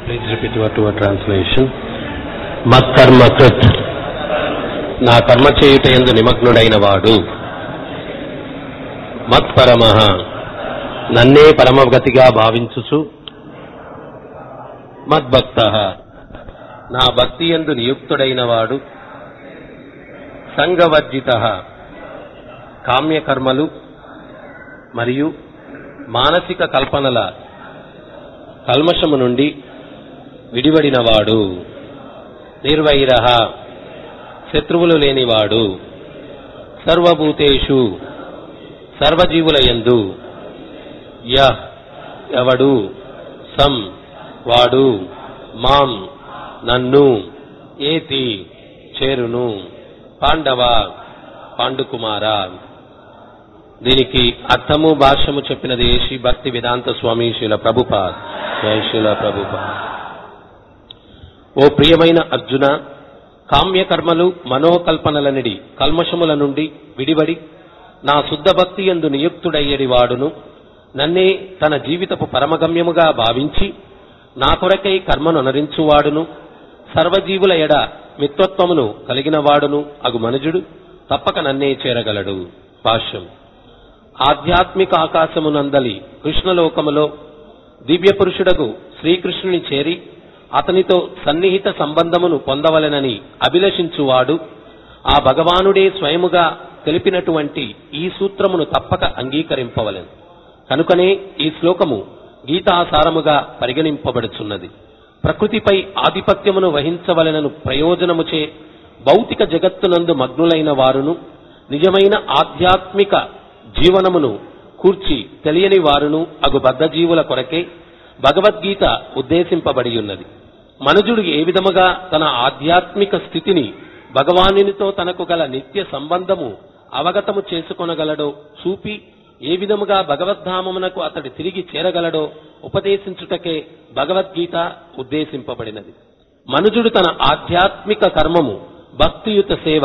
Please repeat word to word translation. మత్కర్మ కృత్ నా కర్మ చేయుట ఎందు నిమగ్నుడైన వాడు మత్పరమ నన్నే పరమగతిగా భావించుచు మద్భక్త నా భక్తి ఎందు నియుక్తుడైన వాడు సంగవర్జిత కామ్యకర్మలు మరియు మానసిక కల్పనల కల్మషము నుండి విడివడినవాడు నిర్వైర శత్రువులు లేనివాడు సర్వభూతేషు సర్వజీవుల యందు య ఎవడు సం వాడు మాం నన్ను ఏతి చేరును పాండవ పాండుకుమార దీనికి అర్థము భాష్యము చెప్పినది శ్రీ భక్తి వేదాంత స్వామి శిల ప్రభుపాద్ జయ శిల ప్రభుపాద్ ఓ ప్రియమైన అర్జున కామ్యకర్మలు మనోకల్పనలనిడి కల్మషముల నుండి విడివడి నా శుద్ధ భక్తి ఎందు నియుక్తుడయ్యడి వాడును నన్నే తన జీవితపు పరమగమ్యముగా భావించి నా కొరకై కర్మను అనరించువాడును సర్వజీవుల ఎడ మిత్రత్వమును కలిగిన వాడును అగు మనుజుడు తప్పక నన్నే చేరగలడు భాష్యం ఆధ్యాత్మిక ఆకాశమునందలి కృష్ణలోకములో దివ్య పురుషుడకు శ్రీకృష్ణుని చేరి అతనితో సన్నిహిత సంబంధమును పొందవలెనని అభిలషించువాడు ఆ భగవానుడే స్వయముగా తెలిపినటువంటి ఈ సూత్రమును తప్పక అంగీకరింపవలెను కనుకనే ఈ శ్లోకము గీతాసారముగా పరిగణింపబడుచున్నది ప్రకృతిపై ఆధిపత్యమును వహించవలెనను ప్రయోజనముచే భౌతిక జగత్తునందు మగ్నులైన వారును నిజమైన ఆధ్యాత్మిక జీవనమును కూర్చి తెలియని వారును అగు బద్ధజీవుల కొరకే భగవద్గీత ఉద్దేశింపబడి ఉన్నది మనుజుడు ఏ విధముగా తన ఆధ్యాత్మిక స్థితిని భగవానునితో తనకు గల నిత్య సంబంధము అవగతము చేసుకొనగలడో చూపి ఏ విధముగా భగవద్ధామమునకు అతడు తిరిగి చేరగలడో ఉపదేశించుటకే భగవద్గీత ఉద్దేశింపబడినది మనుజుడు తన ఆధ్యాత్మిక కర్మము భక్తియుత సేవ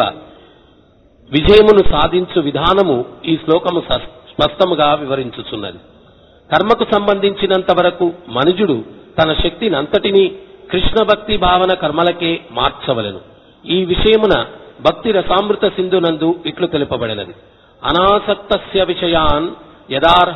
విజయమును సాధించు విధానము ఈ శ్లోకము స- స్పష్టముగా వివరించుచున్నది కర్మకు సంబంధించినంత వరకు మనుజుడు తన శక్తిని అంతటినీ కృష్ణ భక్తి భావన కర్మలకే మార్చవలెను ఈ విషయమున భక్తి రసామృత సింధునందు ఇట్లు తెలుపబడినది అనాసక్తస్య విషయాన్ యదార్హ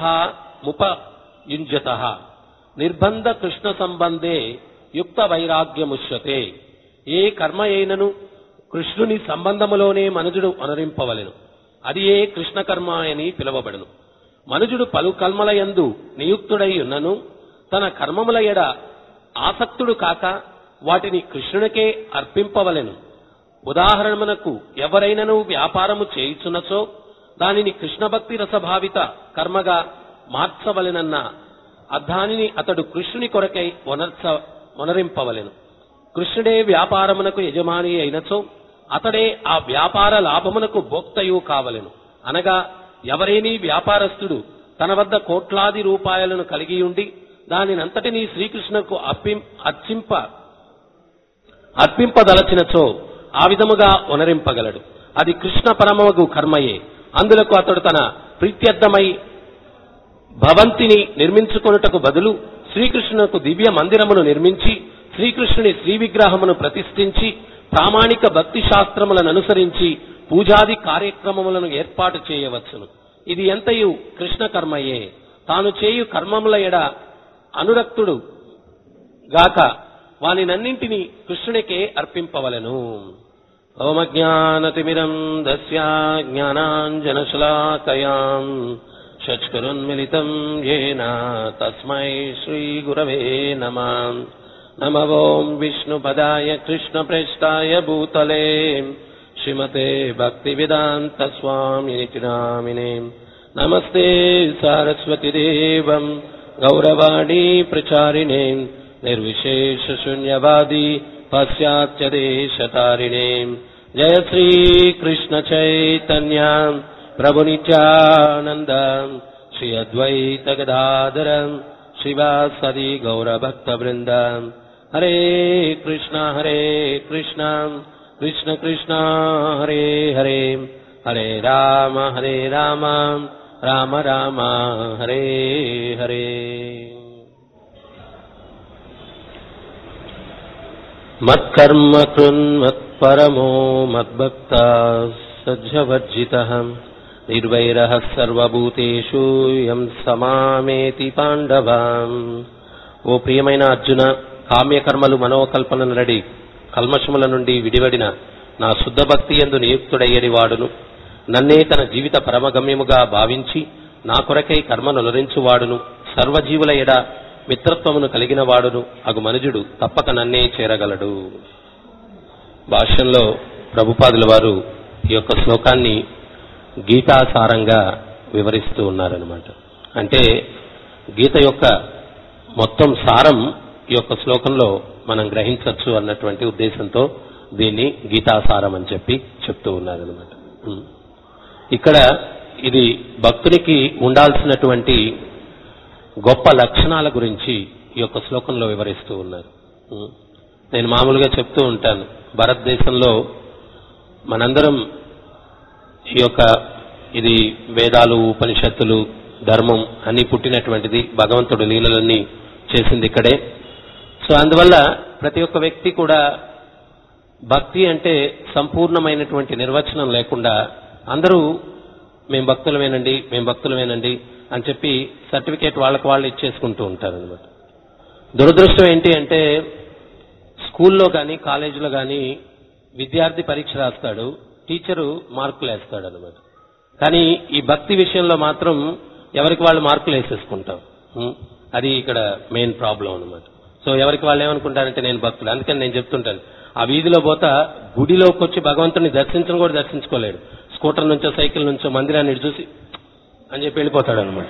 ముపయుంజత నిర్బంధ కృష్ణ సంబంధే యుక్త వైరాగ్యముష్యతే ఏ కర్మ అయినను కృష్ణుని సంబంధములోనే మనుజుడు అనరింపవలెను అది ఏ కృష్ణ కర్మ అని పిలువబడును మనుజుడు పలు కర్మల యందు నియుక్తుడై ఉన్నను తన కర్మముల ఎడ ఆసక్తుడు కాక వాటిని కృష్ణునికే అర్పింపవలెను ఉదాహరణమునకు ఎవరైనను వ్యాపారము చేయుచున్నచో దానిని కృష్ణ భక్తి రసభావిత కర్మగా మార్చవలెనన్న అర్థానిని అతడు కృష్ణుని కొరకై వనర్చ వనరింపవలెను కృష్ణుడే వ్యాపారమునకు యజమాని అయినచో అతడే ఆ వ్యాపార లాభమునకు భోక్తయు కావలెను అనగా ఎవరేనీ వ్యాపారస్తుడు తన వద్ద కోట్లాది రూపాయలను కలిగి ఉండి దానినంతటినీ శ్రీకృష్ణకు అర్పిం అర్చింప అర్పింపదలచినచో ఆ విధముగా వనరింపగలడు అది కృష్ణ పరమగు కర్మయే అందులకు అతడు తన ప్రీత్యర్థమై భవంతిని నిర్మించుకొనుటకు బదులు శ్రీకృష్ణునకు దివ్య మందిరమును నిర్మించి శ్రీకృష్ణుని శ్రీ విగ్రహమును ప్రతిష్ఠించి ప్రామాణిక భక్తి శాస్త్రములను అనుసరించి పూజాది కార్యక్రమములను ఏర్పాటు చేయవచ్చును ఇది ఎంతయు కృష్ణ కర్మయే తాను చేయు కర్మముల ఎడ అనురక్తుడు గాక వానినన్నింటినీ కృష్ణునికే అర్పింపవలెను ఓమజ్ఞానతిమిరం దస్య జ్ఞానాంజనశలాకయాం షట్కరున్మిలితం येन తస్మై శ్రీగురవే నమ నమ ఓం విష్ణుపదాయ కృష్ణప్రేష్టాయ భూతలే శ్రీమతే భక్తివేదాంత స్వామినితి నామినే నమస్తే సారస్వతిదేవం గౌరవాణీ ప్రచారిణే నిర్విశేషశూన్యవాది పాశ్చాత్యదేశతారిణే జయ శ్రీకృష్ణ చైతన్య ప్రభు నిత్యానంద శ్రీ అద్వైత గదాధర శివాసది గౌరభక్త బృంద హరే కృష్ణ హరే కృష్ణ కృష్ణ కృష్ణ హరే హరే హరే రామ హరే రామ రామ రామ హరే హరే మత్కర్మ కృన్మత్పరమో మద్భక్తా సజ్జవర్జితః నిర్వైరः సర్వభూతేషు యం సమామేతి పాండవాం ఓ ప్రియమైన అర్జున కామ్యకర్మలు మనోకల్పన నడి కల్మషముల నుండి విడివడిన నా శుద్ధ భక్తి ఎందు నియుక్తుడయ్యడి వాడును నన్నే తన జీవిత పరమగమ్యముగా భావించి నా కొరకై కర్మను వాడును సర్వజీవుల ఎడ మిత్రత్వమును కలిగిన వాడును అగు మనుజుడు తప్పక నన్నే చేరగలడు భాష్యంలో ప్రభుపాదుల వారు ఈ యొక్క శ్లోకాన్ని గీతాసారంగా వివరిస్తూ ఉన్నారనమాట అంటే గీత యొక్క మొత్తం సారం ఈ యొక్క శ్లోకంలో మనం గ్రహించవచ్చు అన్నటువంటి ఉద్దేశంతో దీన్ని గీతాసారం అని చెప్పి చెప్తూ ఉన్నారనమాట ఉం. ఇక్కడ ఇది భక్తునికి ఉండాల్సినటువంటి గొప్ప లక్షణాల గురించి ఈ యొక్క శ్లోకంలో వివరిస్తూ ఉన్నారు ఉం. నేను మామూలుగా చెప్తూ ఉంటాను భారతదేశంలో మనందరం ఈ యొక్క ఇది వేదాలు ఉపనిషత్తులు ధర్మం అన్ని పుట్టినటువంటిది భగవంతుడు లీలలన్నీ చేసింది ఇక్కడే సో అందువల్ల ప్రతి ఒక్క వ్యక్తి కూడా భక్తి అంటే సంపూర్ణమైనటువంటి నిర్వచనం లేకుండా అందరూ మేము భక్తులమేనండి మేము భక్తులమేనండి అని చెప్పి సర్టిఫికేట్ వాళ్ళకి వాళ్ళు ఇచ్చేసుకుంటూ ఉంటారు అనమాట దురదృష్టం ఏంటి అంటే స్కూల్లో కానీ కాలేజీలో కానీ విద్యార్థి పరీక్ష రాస్తాడు టీచరు మార్కులు వేస్తాడు అనమాట కానీ ఈ భక్తి విషయంలో మాత్రం ఎవరికి వాళ్ళు మార్కులు వేసేసుకుంటాం ఉం? అది ఇక్కడ మెయిన్ ప్రాబ్లం అనమాట సో ఎవరికి వాళ్ళు ఏమనుకుంటారంటే నేను భక్తుడు అందుకని నేను చెప్తుంటాను ఆ వీధిలో పోతా గుడిలోకి వచ్చి భగవంతుని దర్శించడం కూడా దర్శించుకోలేడు స్కూటర్ నుంచో సైకిల్ నుంచో మందిరాన్ని ఇటు చూసి అని చెప్పి వెళ్ళిపోతాడు అనమాట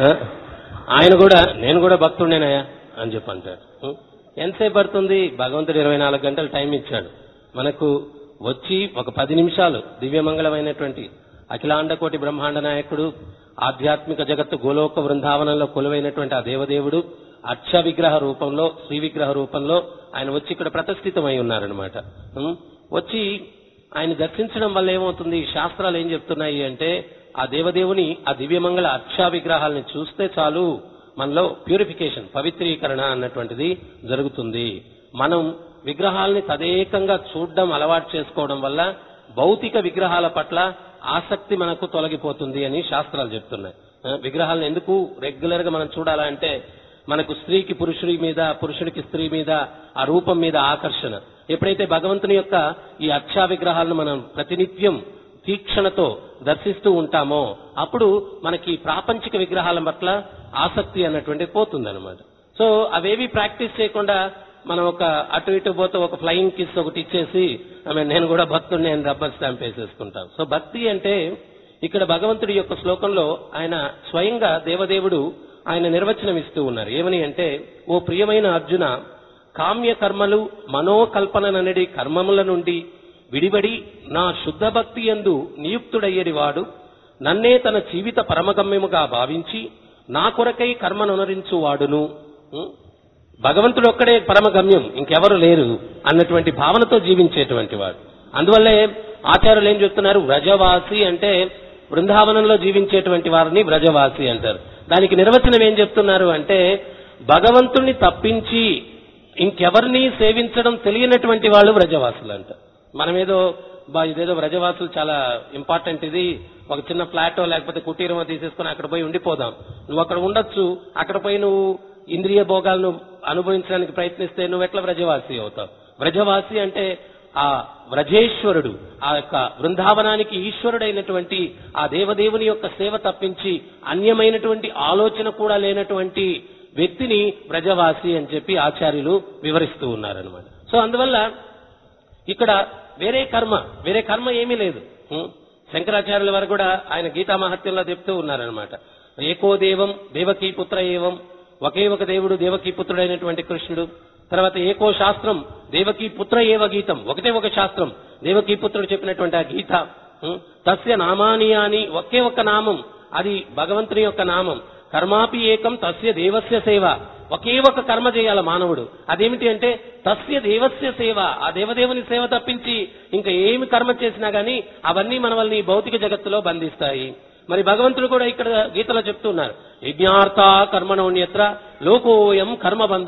ఆయన కూడా నేను కూడా భక్తుడేనయ్యా అని చెప్పి అంటాడు ఉం? ఎంతసేపు పడుతుంది భగవంతుడు ఇరవై నాలుగు గంటలు టైం ఇచ్చాడు మనకు వచ్చి ఒక పది నిమిషాలు దివ్యమంగళమైనటువంటి అఖిలాండకోటి బ్రహ్మాండ నాయకుడు ఆధ్యాత్మిక జగత్తు గోలోక బృందావనంలో కొలువైనటువంటి ఆ దేవదేవుడు అక్ష విగ్రహ రూపంలో శ్రీ విగ్రహ రూపంలో ఆయన వచ్చి ఇక్కడ ప్రతిష్ఠితమై ఉన్నారనమాట ఉం? వచ్చి ఆయన దర్శించడం వల్ల ఏమవుతుంది శాస్త్రాలు ఏం చెప్తున్నాయి అంటే ఆ దేవదేవుని ఆ దివ్యమంగళ అక్షా విగ్రహాలని చూస్తే చాలు మనలో ప్యూరిఫికేషన్ పవిత్రీకరణ అన్నటువంటిది జరుగుతుంది మనం విగ్రహాలని తదేకంగా చూడడం అలవాటు చేసుకోవడం వల్ల భౌతిక విగ్రహాల పట్ల ఆసక్తి మనకు తొలగిపోతుంది అని శాస్త్రాలు చెప్తున్నాయి ఆ, విగ్రహాలను ఎందుకు రెగ్యులర్ గా మనం చూడాలంటే మనకు స్త్రీకి పురుషుడి మీద పురుషుడికి స్త్రీ మీద ఆ రూపం మీద ఆకర్షణ ఎప్పుడైతే భగవంతుని యొక్క ఈ అక్షా విగ్రహాలను మనం ప్రతినిత్యం తీక్షణతో దర్శిస్తూ ఉంటామో అప్పుడు మనకి ప్రాపంచిక విగ్రహాల పట్ల ఆసక్తి అన్నటువంటిది పోతుంది అనమాట సో అవేవి ప్రాక్టీస్ చేయకుండా మనం ఒక అటు ఇటు పోతే ఒక ఫ్లయింగ్ కిస్ ఒకటి ఇచ్చేసి ఐ మీన్ నేను కూడా భక్తుడు నేను రబ్బర్ స్టాంప్ వేసేసుకుంటాం సో భక్తి అంటే ఇక్కడ భగవంతుడి యొక్క శ్లోకంలో ఆయన స్వయంగా దేవదేవుడు ఆయన నిర్వచనం ఇస్తూ ఉన్నారు ఏమని అంటే ఓ ప్రియమైన అర్జున కామ్య కర్మలు మనోకల్పననడి కర్మముల నుండి విడిబడి నా శుద్ధ భక్తి ఎందు నియుక్తుడయ్యేది వాడు నన్నే తన జీవిత పరమగమ్యముగా భావించి నా కొరకై కర్మనునరించు వాడును ఉం? భగవంతుడు ఒక్కడే పరమగమ్యం ఇంకెవరు లేరు అన్నటువంటి భావనతో జీవించేటువంటి వాడు అందువల్లే ఆచార్యులు ఏం చెప్తున్నారు వ్రజవాసి అంటే బృందావనంలో జీవించేటువంటి వారిని వ్రజవాసి అంటారు దానికి నిర్వచనం ఏం చెప్తున్నారు అంటే భగవంతుణ్ణి తప్పించి ఇంకెవరిని సేవించడం తెలియనటువంటి వాళ్ళు వ్రజవాసులు అంటారు మనమేదో బా ఇదేదో వ్రజవాసులు చాలా ఇంపార్టెంట్ ఇది ఒక చిన్న ఫ్లాటో లేకపోతే కుటీరమో తీసేసుకుని అక్కడ పోయి ఉండిపోదాం నువ్వు అక్కడ ఉండొచ్చు అక్కడ పోయి నువ్వు ఇంద్రియ భోగాలను అనుభవించడానికి ప్రయత్నిస్తే నువ్వు ఎట్లా వ్రజవాసి అవుతావు వ్రజవాసి అంటే ఆ వ్రజేశ్వరుడు ఆ యొక్క బృందావనానికి ఈశ్వరుడైనటువంటి ఆ దేవదేవుని యొక్క సేవ తప్పించి అన్యమైనటువంటి ఆలోచన కూడా లేనటువంటి వ్యక్తిని వ్రజవాసి అని చెప్పి ఆచార్యులు వివరిస్తూ ఉన్నారనమాట సో అందువల్ల ఇక్కడ వేరే కర్మ వేరే కర్మ ఏమీ లేదు ఉం? శంకరాచార్యుల వారు కూడా ఆయన గీతా మహత్యంలో చెప్తూ ఉన్నారనమాట ఏకో దేవం దేవకీ పుత్ర ఏవం ఒకే ఒక దేవుడు దేవకీ పుత్రుడైనటువంటి కృష్ణుడు తర్వాత ఏకో శాస్త్రం దేవకీ పుత్ర ఏవ గీతం ఒకటే ఒక శాస్త్రం దేవకీ పుత్రుడు చెప్పినటువంటి ఆ గీత ఉం? తస్య నామాని అని ఒకే ఒక నామం అది భగవంతుని యొక్క నామం కర్మాపి ఏకం తస్య దేవస్య సేవ ఒకే ఒక కర్మ చేయాలి మానవుడు అదేమిటి అంటే తస్య దేవస్య సేవ ఆ దేవదేవుని సేవ తప్పించి ఇంకా ఏమి కర్మ చేసినా గానీ అవన్నీ మనల్ని ఈ భౌతిక జగత్తులో బంధిస్తాయి మరి భగవంతుడు కూడా ఇక్కడ గీతలో చెప్తున్నారు యజ్ఞార్థ కర్మణోన్యత్ర లోకోయం కర్మ బంధన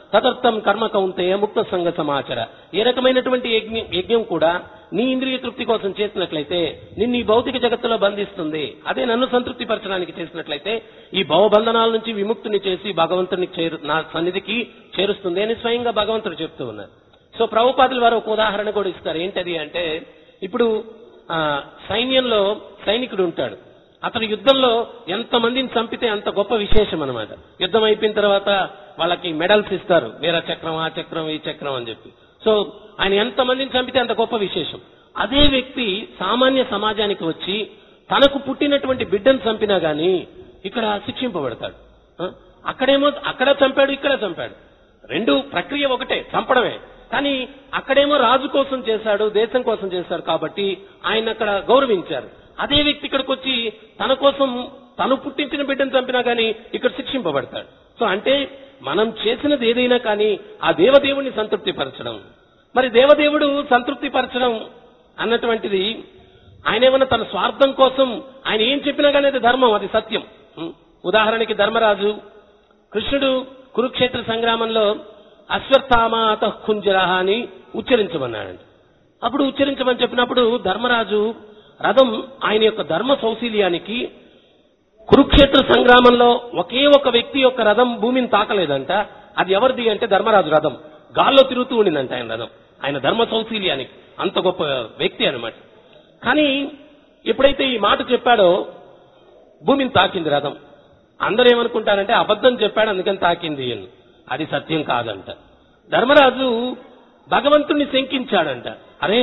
తదర్థం కర్మ కౌంతేయ ముక్త సంఘ సమాచార ఏ రకమైనటువంటి యజ్ఞ- యజ్ఞం కూడా నీ ఇంద్రియ తృప్తి కోసం చేసినట్లయితే నిన్ను ఈ భౌతిక జగత్తులో బంధిస్తుంది అదే నన్ను సంతృప్తి పరచడానికి చేసినట్లయితే ఈ భవబంధనాల నుంచి విముక్తిని చేసి భగవంతుని చేరు నా సన్నిధికి చేరుస్తుంది అని స్వయంగా భగవంతుడు చెప్తూ ఉన్నారు సో ప్రభుపాదుల వారు ఒక ఉదాహరణ కూడా ఇస్తారు ఏంటది అంటే ఇప్పుడు ఆ, సైన్యంలో సైనికుడు ఉంటాడు అతను యుద్ధంలో ఎంతమందిని చంపితే అంత గొప్ప విశేషం అనమాట యుద్ధం అయిపోయిన తర్వాత వాళ్ళకి మెడల్స్ ఇస్తారు వీర చక్రం ఆ చక్రం ఈ చక్రం అని చెప్పి సో ఆయన ఎంతమందిని చంపితే అంత గొప్ప విశేషం అదే వ్యక్తి సామాన్య సమాజానికి వచ్చి తనకు పుట్టినటువంటి బిడ్డను చంపినా గాని ఇక్కడ శిక్షింపబడతాడు ఆ? అక్కడేమో అక్కడ చంపాడు ఇక్కడ చంపాడు రెండు ప్రక్రియ ఒకటే చంపడమే కానీ అక్కడేమో రాజు కోసం చేశాడు దేశం కోసం చేశాడు కాబట్టి ఆయన అక్కడ గౌరవించారు అదే వ్యక్తి ఇక్కడికి వచ్చి తన కోసం తను పుట్టించిన బిడ్డను చంపినా గానీ ఇక్కడ శిక్షింపబడతాడు సో అంటే మనం చేసినది ఏదైనా కానీ ఆ దేవదేవుణ్ణి సంతృప్తి పరచడం మరి దేవదేవుడు సంతృప్తి పరచడం అన్నటువంటిది ఆయన ఏమన్నా తన స్వార్థం కోసం ఆయన ఏం చెప్పినా కానీ అది ధర్మం అది సత్యం ఉం. ఉదాహరణకి ధర్మరాజు కృష్ణుడు కురుక్షేత్ర సంగ్రామంలో అశ్వత్థామాత కుంజరహ అని ఉచ్చరించమన్నాడంట అప్పుడు ఉచ్చరించమని చెప్పినప్పుడు ధర్మరాజు రథం ఆయన యొక్క ధర్మ సౌశీల్యానికి కురుక్షేత్ర సంగ్రామంలో ఒకే ఒక వ్యక్తి యొక్క రథం భూమిని తాకలేదంట అది ఎవరిది అంటే ధర్మరాజు రథం గాల్లో తిరుగుతూ ఉండిందంట ఆయన రథం ఆయన ధర్మ సౌశీల్యానికి అంత గొప్ప వ్యక్తి అన్నమాట కానీ ఎప్పుడైతే ఈ మాట చెప్పాడో భూమిని తాకింది రథం అందరూ ఏమనుకుంటారంటే అబద్ధం చెప్పాడు అందుకని తాకింది అని అది సత్యం కాదంట ధర్మరాజు భగవంతుణ్ణి శంకించాడంట అరే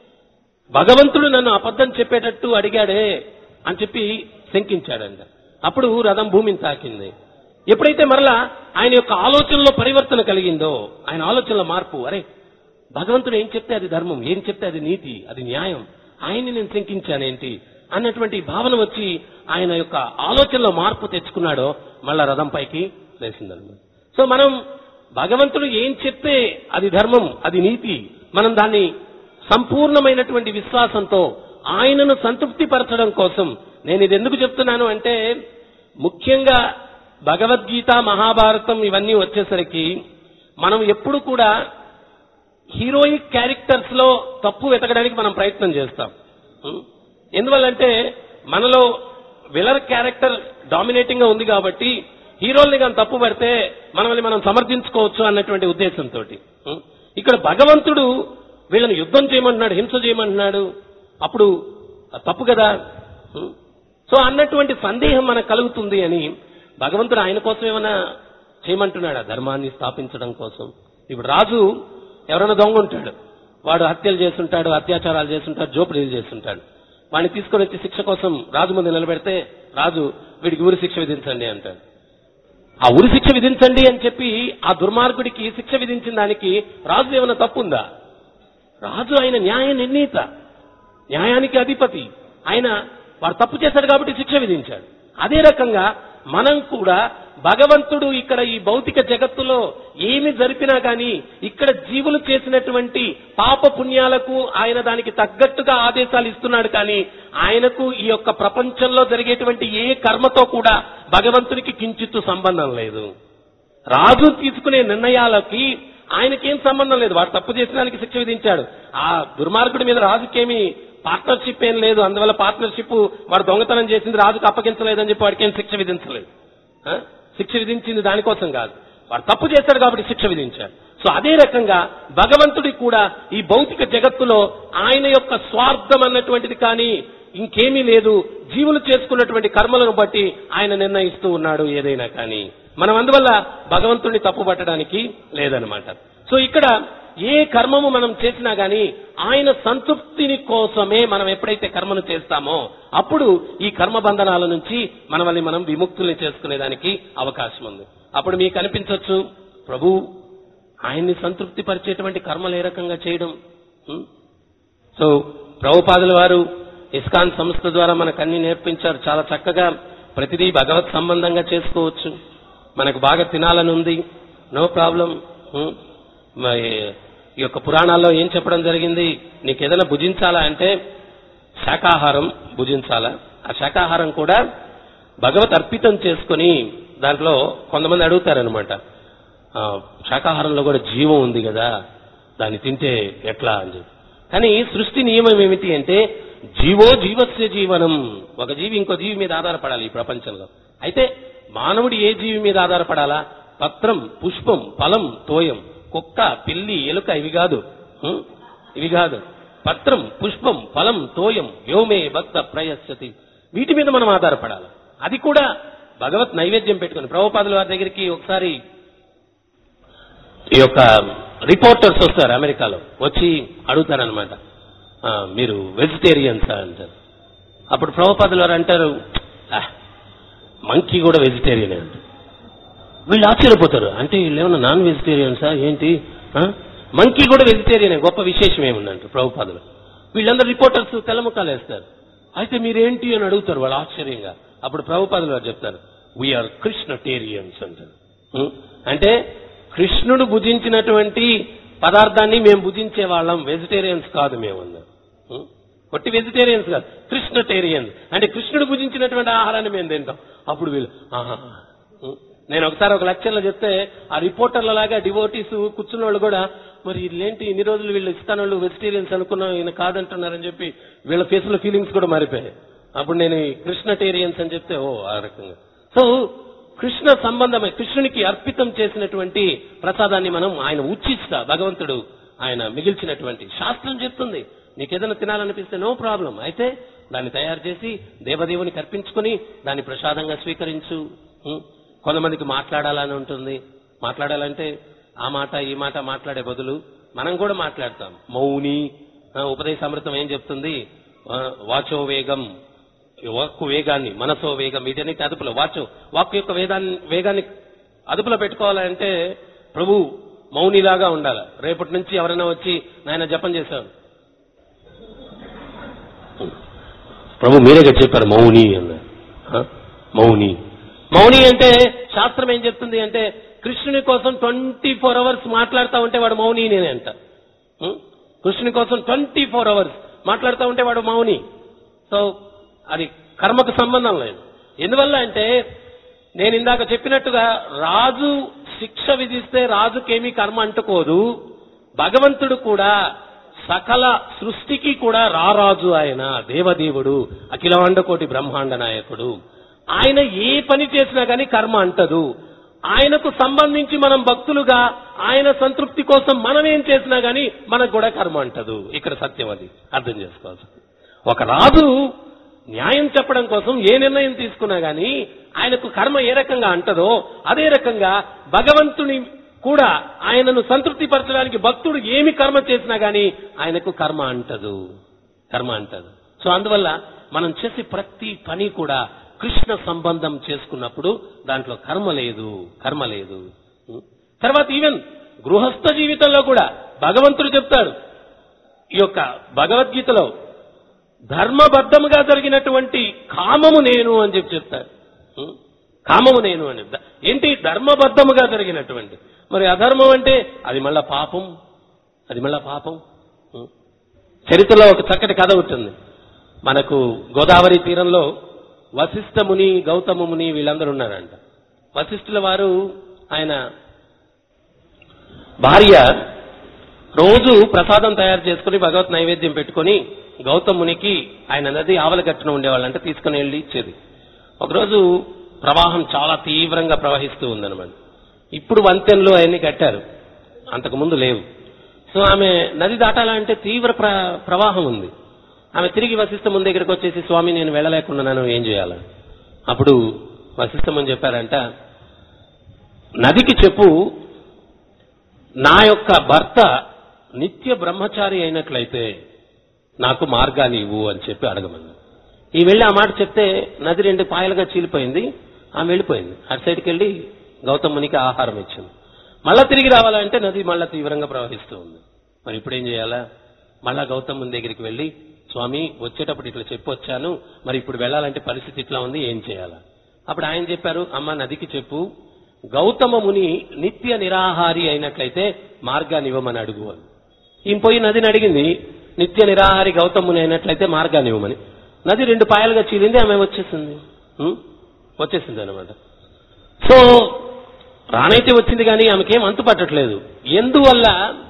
భగవంతుడు నన్ను అబద్ధం చెప్పేటట్టు అడిగాడే అని చెప్పి శంకించాడంట అప్పుడు రథం భూమిని తాకింది ఎప్పుడైతే మరలా ఆయన యొక్క ఆలోచనలో పరివర్తన కలిగిందో ఆయన ఆలోచనలో మార్పు అరే భగవంతుడు ఏం చెప్తే అది ధర్మం ఏం చెప్తే అది నీతి అది న్యాయం ఆయన్ని నేను శంకించానేంటి అన్నటువంటి భావన వచ్చి ఆయన యొక్క ఆలోచనలో మార్పు తెచ్చుకున్నాడో మళ్ళా రథం పైకి లేచిందన్నమాట సో మనం భగవంతుడు ఏం చెప్తే అది ధర్మం అది నీతి మనం దాన్ని సంపూర్ణమైనటువంటి విశ్వాసంతో ఆయనను సంతృప్తి పరచడం కోసం నేను ఇది ఎందుకు చెప్తున్నాను అంటే ముఖ్యంగా భగవద్గీత మహాభారతం ఇవన్నీ వచ్చేసరికి మనం ఎప్పుడు కూడా హీరోయిక్ క్యారెక్టర్స్ లో తప్పు వెతకడానికి మనం ప్రయత్నం చేస్తాం ఉం? ఎందువల్లంటే మనలో విలర్ క్యారెక్టర్ డామినేటింగ్ గా ఉంది కాబట్టి హీరోల్ని కానీ తప్పు పడితే మనల్ని మనం సమర్థించుకోవచ్చు అన్నటువంటి ఉద్దేశంతో ఇక్కడ భగవంతుడు వీళ్ళని యుద్ధం చేయమంటున్నాడు హింస చేయమంటున్నాడు అప్పుడు అది తప్పు కదా ఉం? సో అన్నటువంటి సందేహం మనకు కలుగుతుంది అని భగవంతుడు ఆయన కోసం ఏమైనా చేయమంటున్నాడా ధర్మాన్ని స్థాపించడం కోసం ఇప్పుడు రాజు ఎవరైనా దొంగ ఉంటాడు వాడు హత్యలు చేస్తుంటాడు అత్యాచారాలు చేస్తుంటాడు జోపిడీలు చేస్తుంటాడు వాడిని తీసుకొని వచ్చి శిక్ష కోసం రాజు ముందు నిలబెడితే రాజు వీడికి ఊరి శిక్ష విధించండి అంటాడు ఆ ఉరి శిక్ష విధించండి అని చెప్పి ఆ దుర్మార్గుడికి శిక్ష విధించిన దానికి రాజు ఏమైనా తప్పుందా రాజు ఆయన న్యాయ నిర్ణీత న్యాయానికి అధిపతి ఆయన వాడు తప్పు చేశాడు కాబట్టి శిక్ష విధించాడు అదే రకంగా మనం కూడా భగవంతుడు ఇక్కడ ఈ భౌతిక జగత్తులో ఏమి జరిపినా గాని ఇక్కడ జీవులు చేసినటువంటి పాప పుణ్యాలకు ఆయన దానికి తగ్గట్టుగా ఆదేశాలు ఇస్తున్నాడు కానీ ఆయనకు ఈ యొక్క ప్రపంచంలో జరిగేటువంటి ఏ కర్మతో కూడా భగవంతునికి కించిత్తు సంబంధం లేదు రాజు తీసుకునే నిర్ణయాలకి ఆయనకేం సంబంధం లేదు వాడు తప్పు చేసిన దానికి శిక్ష విధించాడు ఆ దుర్మార్గుడి మీద రాజుకేమి పార్ట్నర్షిప్ ఏం లేదు అందువల్ల పార్ట్నర్షిప్ వాడు దొంగతనం చేసింది రాజుకు అప్పగించలేదని చెప్పి వాడికి ఏం శిక్ష విధించలేదు ఆ? శిక్ష విధించింది దానికోసం కాదు వాడు తప్పు చేశాడు కాబట్టి శిక్ష విధించాడు సో అదే రకంగా భగవంతుడి కూడా ఈ భౌతిక జగత్తులో ఆయన యొక్క స్వార్థం అన్నటువంటిది కానీ ఇంకేమీ లేదు జీవులు చేసుకున్నటువంటి కర్మలను బట్టి ఆయన నిర్ణయిస్తూ ఉన్నాడు ఏదైనా కానీ మనం అందువల్ల భగవంతుడిని తప్పు పట్టడానికి లేదనమాట సో ఇక్కడ ఏ కర్మము మనం చేసినా గాని ఆయన సంతృప్తిని కోసమే మనం ఎప్పుడైతే కర్మను చేస్తామో అప్పుడు ఈ కర్మ బంధనాల నుంచి మనల్ని మనం విముక్తుల్ని చేసుకునేదానికి అవకాశం ఉంది అప్పుడు మీకు అనిపించవచ్చు ప్రభు ఆయన్ని సంతృప్తి పరిచేటువంటి కర్మలు ఏ రకంగా చేయడం ఉం? సో ప్రభుపాదుల వారు ఇస్కాన్ సంస్థ ద్వారా మనకు అన్ని నేర్పించారు చాలా చక్కగా ప్రతిదీ భగవత్ సంబంధంగా చేసుకోవచ్చు మనకు బాగా తినాలని ఉంది నో ప్రాబ్లం ఈ యొక్క పురాణాల్లో ఏం చెప్పడం జరిగింది నీకు ఏదైనా భుజించాలా అంటే శాకాహారం భుజించాలా ఆ శాకాహారం కూడా భగవత్ అర్పితం చేసుకొని దాంట్లో కొంతమంది అడుగుతారనమాట ఆ, శాకాహారంలో కూడా జీవం ఉంది కదా దాన్ని తింటే ఎట్లా అని చెప్పి కానీ సృష్టి నియమం ఏమిటి అంటే జీవో జీవస్య జీవనం ఒక జీవి ఇంకో జీవి మీద ఆధారపడాలి ఈ ప్రపంచంలో అయితే మానవుడు ఏ జీవి మీద ఆధారపడాలా పత్రం పుష్పం ఫలం తోయం కుక్క పిల్లి ఎలుక ఇవి కాదు హ్మ్? ఇవి కాదు పత్రం పుష్పం ఫలం తోయం వ్యోమే భక్త ప్రయస్యతి వీటి మీద మనం ఆధారపడాలి అది కూడా భగవత్ నైవేద్యం పెట్టుకుని ప్రభుపాదుల వారి దగ్గరికి ఒకసారి ఈ యొక్క రిపోర్టర్స్ వస్తారు అమెరికాలో వచ్చి అడుగుతారనమాట "ఆ, మీరు వెజిటేరియన్సా అంటారు అప్పుడు ప్రభుపాదుల వారు అంటారు మంకీ కూడా వెజిటేరియనే అంటారు వీళ్ళు ఆశ్చర్యపోతారు అంటే వీళ్ళు ఏమన్నా నాన్ వెజిటేరియన్సా ఏంటి మంకీ కూడా వెజిటేరియనే గొప్ప విశేషం ఏముందంటారు ప్రభుపాదులు వీళ్ళందరూ రిపోర్టర్స్ తెల్లముఖాలు వేస్తారు అయితే మీరేంటి అని అడుగుతారు వాళ్ళు ఆశ్చర్యంగా అప్పుడు ప్రభుపాదులు వారు చెప్తారు వీఆర్ కృష్ణటేరియన్స్ అంటారు ఉం? అంటే కృష్ణుడు భుజించినటువంటి పదార్థాన్ని మేము భుజించే వాళ్ళం వెజిటేరియన్స్ కాదు మేము అన్నారు ఉం? కొట్టి వెజిటేరియన్స్ కాదు కృష్ణటేరియన్స్ అంటే కృష్ణుడు భుజించినటువంటి ఆహారాన్ని మేము తింటాం అప్పుడు వీళ్ళు ఆహా ఉం? నేను ఒకసారి ఒక లెక్చర్లో చెప్తే ఆ రిపోర్టర్ల లాగా డివోటీస్ కూర్చున్న వాళ్ళు కూడా మరి వీళ్ళేంటి ఇన్ని రోజులు వీళ్ళు ఇస్తాను వాళ్ళు వెజిటేరియన్స్ అనుకున్నాం ఈయన కాదంటున్నారని చెప్పి వీళ్ళ ఫేస్ లో ఫీలింగ్స్ కూడా మారిపోయాయి అప్పుడు నేను ఈ కృష్ణటేరియన్స్ అని చెప్తే ఓ ఆ రకంగా సో కృష్ణ సంబంధమై కృష్ణునికి అర్పితం చేసినటువంటి ప్రసాదాన్ని మనం ఆయన ఉచ్చిస్తా భగవంతుడు ఆయన మిగిల్చినటువంటి శాస్త్రం చెప్తుంది నీకేదైనా తినాలనిపిస్తే నో ప్రాబ్లం అయితే దాన్ని తయారు చేసి దేవదేవునికి అర్పించుకుని దాన్ని ప్రసాదంగా స్వీకరించు ఉం? కొంతమందికి మాట్లాడాలని ఉంటుంది మాట్లాడాలంటే ఆ మాట ఈ మాట మాట్లాడే బదులు మనం కూడా మాట్లాడతాం మౌని ఆ, ఉపదేశామృతం ఏం చెప్తుంది ఆ, వాచో వేగం వాక్కు వేగాన్ని మనసో వేగం వీటన్నిటి అదుపులో వాచు వాక్కు యొక్క వేదాన్ని వేగాన్ని అదుపులో పెట్టుకోవాలంటే ప్రభు మౌనిలాగా ఉండాలి రేపటి నుంచి ఎవరైనా వచ్చి నాయన జపం చేశారు ప్రభు మీరేగా చెప్పారు మౌని అన్నారు ఆ? మౌని మౌని అంటే శాస్త్రం ఏం చెప్తుంది అంటే కృష్ణుని కోసం ట్వంటీ ఫోర్ అవర్స్ మాట్లాడుతూ ఉంటే వాడు మౌని నేనే అంట ఉం? కృష్ణుని కోసం ట్వంటీ ఫోర్ అవర్స్ మాట్లాడుతూ ఉంటే వాడు మౌని సో అది కర్మకు సంబంధం లేదు ఎందువల్ల అంటే నేను ఇందాక చెప్పినట్టుగా రాజు శిక్ష విధిస్తే రాజుకేమీ కర్మ అంటుకోదు భగవంతుడు కూడా సకల సృష్టికి కూడా రారాజు ఆయన దేవదేవుడు అఖిలాండకోటి బ్రహ్మాండ నాయకుడు ఆయన ఏ పని చేసినా గానీ కర్మ అంటదు ఆయనకు సంబంధించి మనం భక్తులుగా ఆయన సంతృప్తి కోసం మనం ఏం చేసినా గానీ మనకు కూడా కర్మ అంటదు ఇక్కడ సత్యం అది అర్థం చేసుకోవాల్సి ఒక రాజు న్యాయం చెప్పడం కోసం ఏ నిర్ణయం తీసుకున్నా గానీ ఆయనకు కర్మ ఏ రకంగా అంటదో అదే రకంగా భగవంతుని కూడా ఆయనను సంతృప్తిపరచడానికి భక్తుడు ఏమి కర్మ చేసినా గానీ ఆయనకు కర్మ అంటదు కర్మ అంటదు సో అందువల్ల మనం చేసే ప్రతి పని కూడా కృష్ణ సంబంధం చేసుకున్నప్పుడు దాంట్లో కర్మ లేదు కర్మ లేదు ఉం? తర్వాత ఈవెన్ గృహస్థ జీవితంలో కూడా భగవంతుడు చెప్తాడు ఈ యొక్క భగవద్గీతలో ధర్మబద్ధముగా జరిగినటువంటి కామము నేను అని చెప్పి చెప్తాడు ఉం? కామము నేను అని ద- ఏంటి ధర్మబద్ధముగా జరిగినటువంటి మరి అధర్మం అంటే అది మళ్ళా పాపం అది మళ్ళా పాపం ఉం? చరిత్రలో ఒక చక్కటి కథ ఉంటుంది మనకు గోదావరి తీరంలో వశిష్ఠ ముని గౌతమ ముని వీళ్ళందరూ ఉన్నారంట వశిష్ఠుల వారు ఆయన భార్య రోజు ప్రసాదం తయారు చేసుకుని భగవత్ నైవేద్యం పెట్టుకొని గౌతమునికి ఆయన నది ఆవలగట్టున ఉండేవాళ్ళంటే తీసుకుని వెళ్ళి ఇచ్చేది ఒకరోజు ప్రవాహం చాలా తీవ్రంగా ప్రవహిస్తూ ఉందన్నమాట ఇప్పుడు వంతెనలు అవన్నీ కట్టారు అంతకు ముందు లేవు సో ఆమె నది దాటాలంటే తీవ్ర ప్ర- ప్రవాహం ఉంది ఆమె తిరిగి వశిష్ఠ ముందు దగ్గరికి వచ్చేసి స్వామి నేను వెళ్ళలేకున్నాను ఏం చేయాలని అప్పుడు వశిష్ఠమని చెప్పారంట నదికి చెప్పు నా యొక్క భర్త నిత్య బ్రహ్మచారి అయినట్లయితే నాకు మార్గాన్ని ఇవ్వు అని చెప్పి అడగమని ఈ వెళ్ళి ఆ మాట చెప్తే నది రెండు పాయలుగా చీలిపోయింది ఆమె వెళ్ళిపోయింది అటు సైడ్కి వెళ్ళి గౌతమునికి ఆహారం ఇచ్చింది మళ్ళా తిరిగి రావాలంటే నది మళ్ళా తీవ్రంగా ప్రవహిస్తూ ఉంది మరి ఇప్పుడు ఏం చేయాలా మళ్ళా గౌతముని దగ్గరికి వెళ్ళి స్వామి వచ్చేటప్పుడు ఇట్లా చెప్పొచ్చాను మరి ఇప్పుడు వెళ్ళాలంటే పరిస్థితి ఇట్లా ఉంది ఏం చేయాలా అప్పుడు ఆయన చెప్పారు అమ్మ నదికి చెప్పు గౌతమ ముని నిత్య నిరాహారి అయినట్లయితే మార్గాన్ని ఇవ్వమని అడుగు అని ఈమె పోయి నదిని అడిగింది నిత్య నిరాహారి గౌతమ ముని అయినట్లయితే మార్గాన్ని ఇవ్వమని నది రెండు పాయలుగా చీలింది ఆమె వచ్చేసింది ఉం? వచ్చేసింది అనమాట సో రానైతే వచ్చింది కానీ ఆమెకేం అంతు పట్టట్లేదు ఎందువల్ల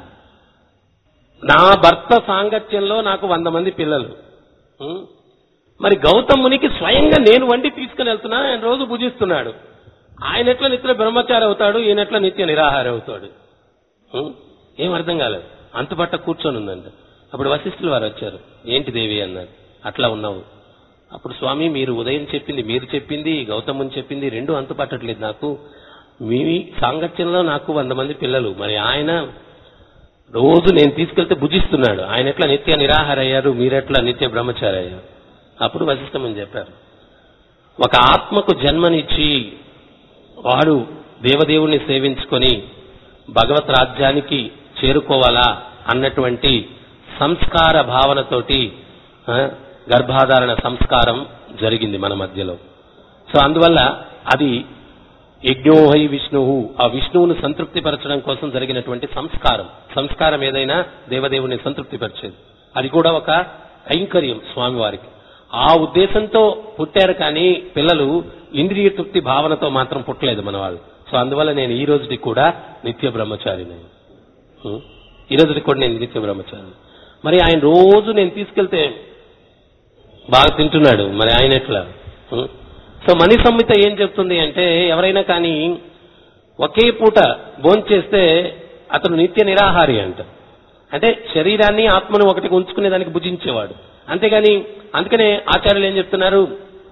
నా భర్త సాంగత్యంలో నాకు వంద మంది పిల్లలు ఉం? మరి గౌతమునికి స్వయంగా నేను వండి తీసుకుని వెళ్తున్నా ఆయన రోజు భుజిస్తున్నాడు ఆయన ఎట్లా నిత్య బ్రహ్మచారి అవుతాడు ఈయన ఎట్లా నిత్య నిరాహారి అవుతాడు ఉం? ఏం అర్థం కాలేదు అంతుపట్ట కూర్చొని ఉందండి అప్పుడు వశిష్ఠులు వారు వచ్చారు ఏంటి దేవి అన్నారు అట్లా ఉన్నావు అప్పుడు స్వామి మీరు ఉదయం చెప్పింది మీరు చెప్పింది గౌతముని చెప్పింది రెండు అంతుపట్టట్లేదు నాకు మీ సాంగత్యంలో నాకు వంద మంది పిల్లలు మరి ఆయన రోజు నేను తీసుకెళ్తే భుజిస్తున్నాడు ఆయన ఎట్లా నిత్య నిరాహార అయ్యారు మీరెట్లా నిత్య బ్రహ్మచారి అయ్యారు అప్పుడు వశిష్టమని చెప్పారు ఒక ఆత్మకు జన్మనిచ్చి వాడు దేవదేవుణ్ణి సేవించుకొని భగవత్ రాజ్యానికి చేరుకోవాలా అన్నటువంటి సంస్కార భావనతోటి ఆ, గర్భాధారణ సంస్కారం జరిగింది మన మధ్యలో సో అందువల్ల అది యజ్ఞోహై విష్ణువు ఆ విష్ణువును సంతృప్తిపరచడం కోసం జరిగినటువంటి సంస్కారం సంస్కారం ఏదైనా దేవదేవుని సంతృప్తిపరిచేది అది కూడా ఒక కైంకర్యం స్వామివారికి ఆ ఉద్దేశంతో పుట్టారు కానీ పిల్లలు ఇంద్రియ తృప్తి భావనతో మాత్రం పుట్టలేదు మన వాళ్ళు సో అందువల్ల నేను ఈ రోజుకి కూడా నిత్య బ్రహ్మచారిని ఉం? ఈ రోజుకి కూడా నేను నిత్య బ్రహ్మచారిని మరి ఆయన రోజు నేను తీసుకెళ్తే బాగా తింటున్నాడు మరి ఆయన ఎట్లా ఉం? సో మణి సంహిత ఏం చెప్తుంది అంటే ఎవరైనా కానీ ఒకే పూట భోంచేస్తే అతను నిత్య నిరాహారి అంట అంటే శరీరాన్ని ఆత్మను ఒకటికి ఉంచుకునే దానికి భుజించేవాడు అంతేగాని అందుకనే ఆచార్యులు ఏం చెప్తున్నారు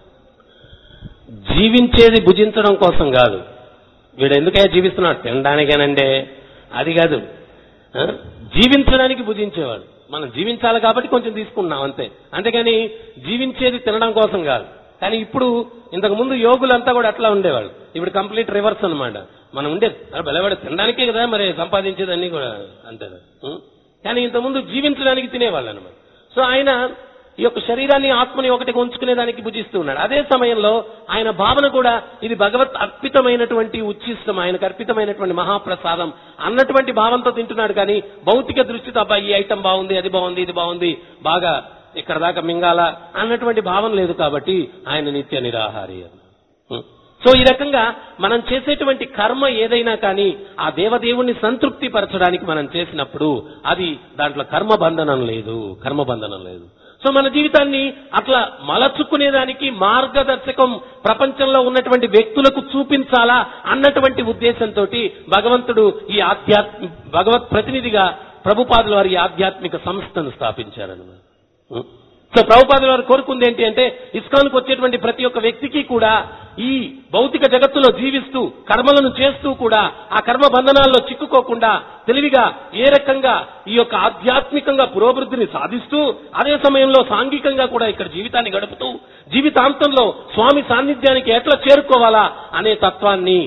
జీవించేది భుజించడం కోసం కాదు వీడు ఎందుకయ్యా జీవిస్తున్నాడు తినడానికేనండే అది కాదు ఆ? జీవించడానికి భుజించేవాడు మనం జీవించాలి కాబట్టి కొంచెం తీసుకున్నాం అంతే అంతేగాని జీవించేది తినడం కోసం కాదు కానీ ఇప్పుడు ఇంతకు ముందు యోగులంతా కూడా అట్లా ఉండేవాళ్ళు ఇప్పుడు కంప్లీట్ రివర్స్ అన్నమాట మనం ఉండే బలవాడు తినడానికే కదా మరి సంపాదించేదన్నీ కూడా అంతే ఉం? కానీ ఇంతకుముందు జీవించడానికి తినేవాళ్ళు అనమాట సో ఆయన ఈ యొక్క శరీరాన్ని ఆత్మని ఒకటికి ఉంచుకునేదానికి భుజిస్తూ ఉన్నాడు అదే సమయంలో ఆయన భావన కూడా ఇది భగవత్ అర్పితమైనటువంటి ఉచ్చిష్టం ఆయనకు అర్పితమైనటువంటి మహాప్రసాదం అన్నటువంటి భావంతో తింటున్నాడు కానీ భౌతిక దృష్టితో అబ్బా ఈ ఐటమ్ బాగుంది అది బాగుంది ఇది బాగుంది బాగా ఇక్కడ దాకా మింగాల అన్నటువంటి భావం లేదు కాబట్టి ఆయన నిత్య నిరాహారి అని ఉం. సో ఈ రకంగా మనం చేసేటువంటి కర్మ ఏదైనా కానీ ఆ దేవదేవుణ్ణి సంతృప్తి పరచడానికి మనం చేసినప్పుడు అది దాంట్లో కర్మ బంధనం లేదు కర్మ బంధనం లేదు సో మన జీవితాన్ని అట్లా మలచుకునేదానికి మార్గదర్శకం ప్రపంచంలో ఉన్నటువంటి వ్యక్తులకు చూపించాలా అన్నటువంటి ఉద్దేశంతో భగవంతుడు ఈ ఆధ్యాత్మ భగవత్ ప్రతినిధిగా ప్రభుపాదుల వారి ఈ ఆధ్యాత్మిక సంస్థను స్థాపించారన్నమాట ఉం? సో ప్రభుపాదుల వారు కోరుకుంది ఏంటి అంటే ఇస్కాన్కు వచ్చేటువంటి ప్రతి ఒక్క వ్యక్తికి కూడా ఈ భౌతిక జగత్తులో జీవిస్తూ కర్మలను చేస్తూ కూడా ఆ కర్మ బంధనాల్లో చిక్కుకోకుండా తెలివిగా ఏ రకంగా ఈ యొక్క ఆధ్యాత్మికంగా పురోభివృద్ధిని సాధిస్తూ అదే సమయంలో సాంఘికంగా కూడా ఇక్కడ జీవితాన్ని గడుపుతూ జీవితాంతంలో స్వామి సాన్నిధ్యానికి ఎట్లా చేరుకోవాలా అనే తత్వాన్ని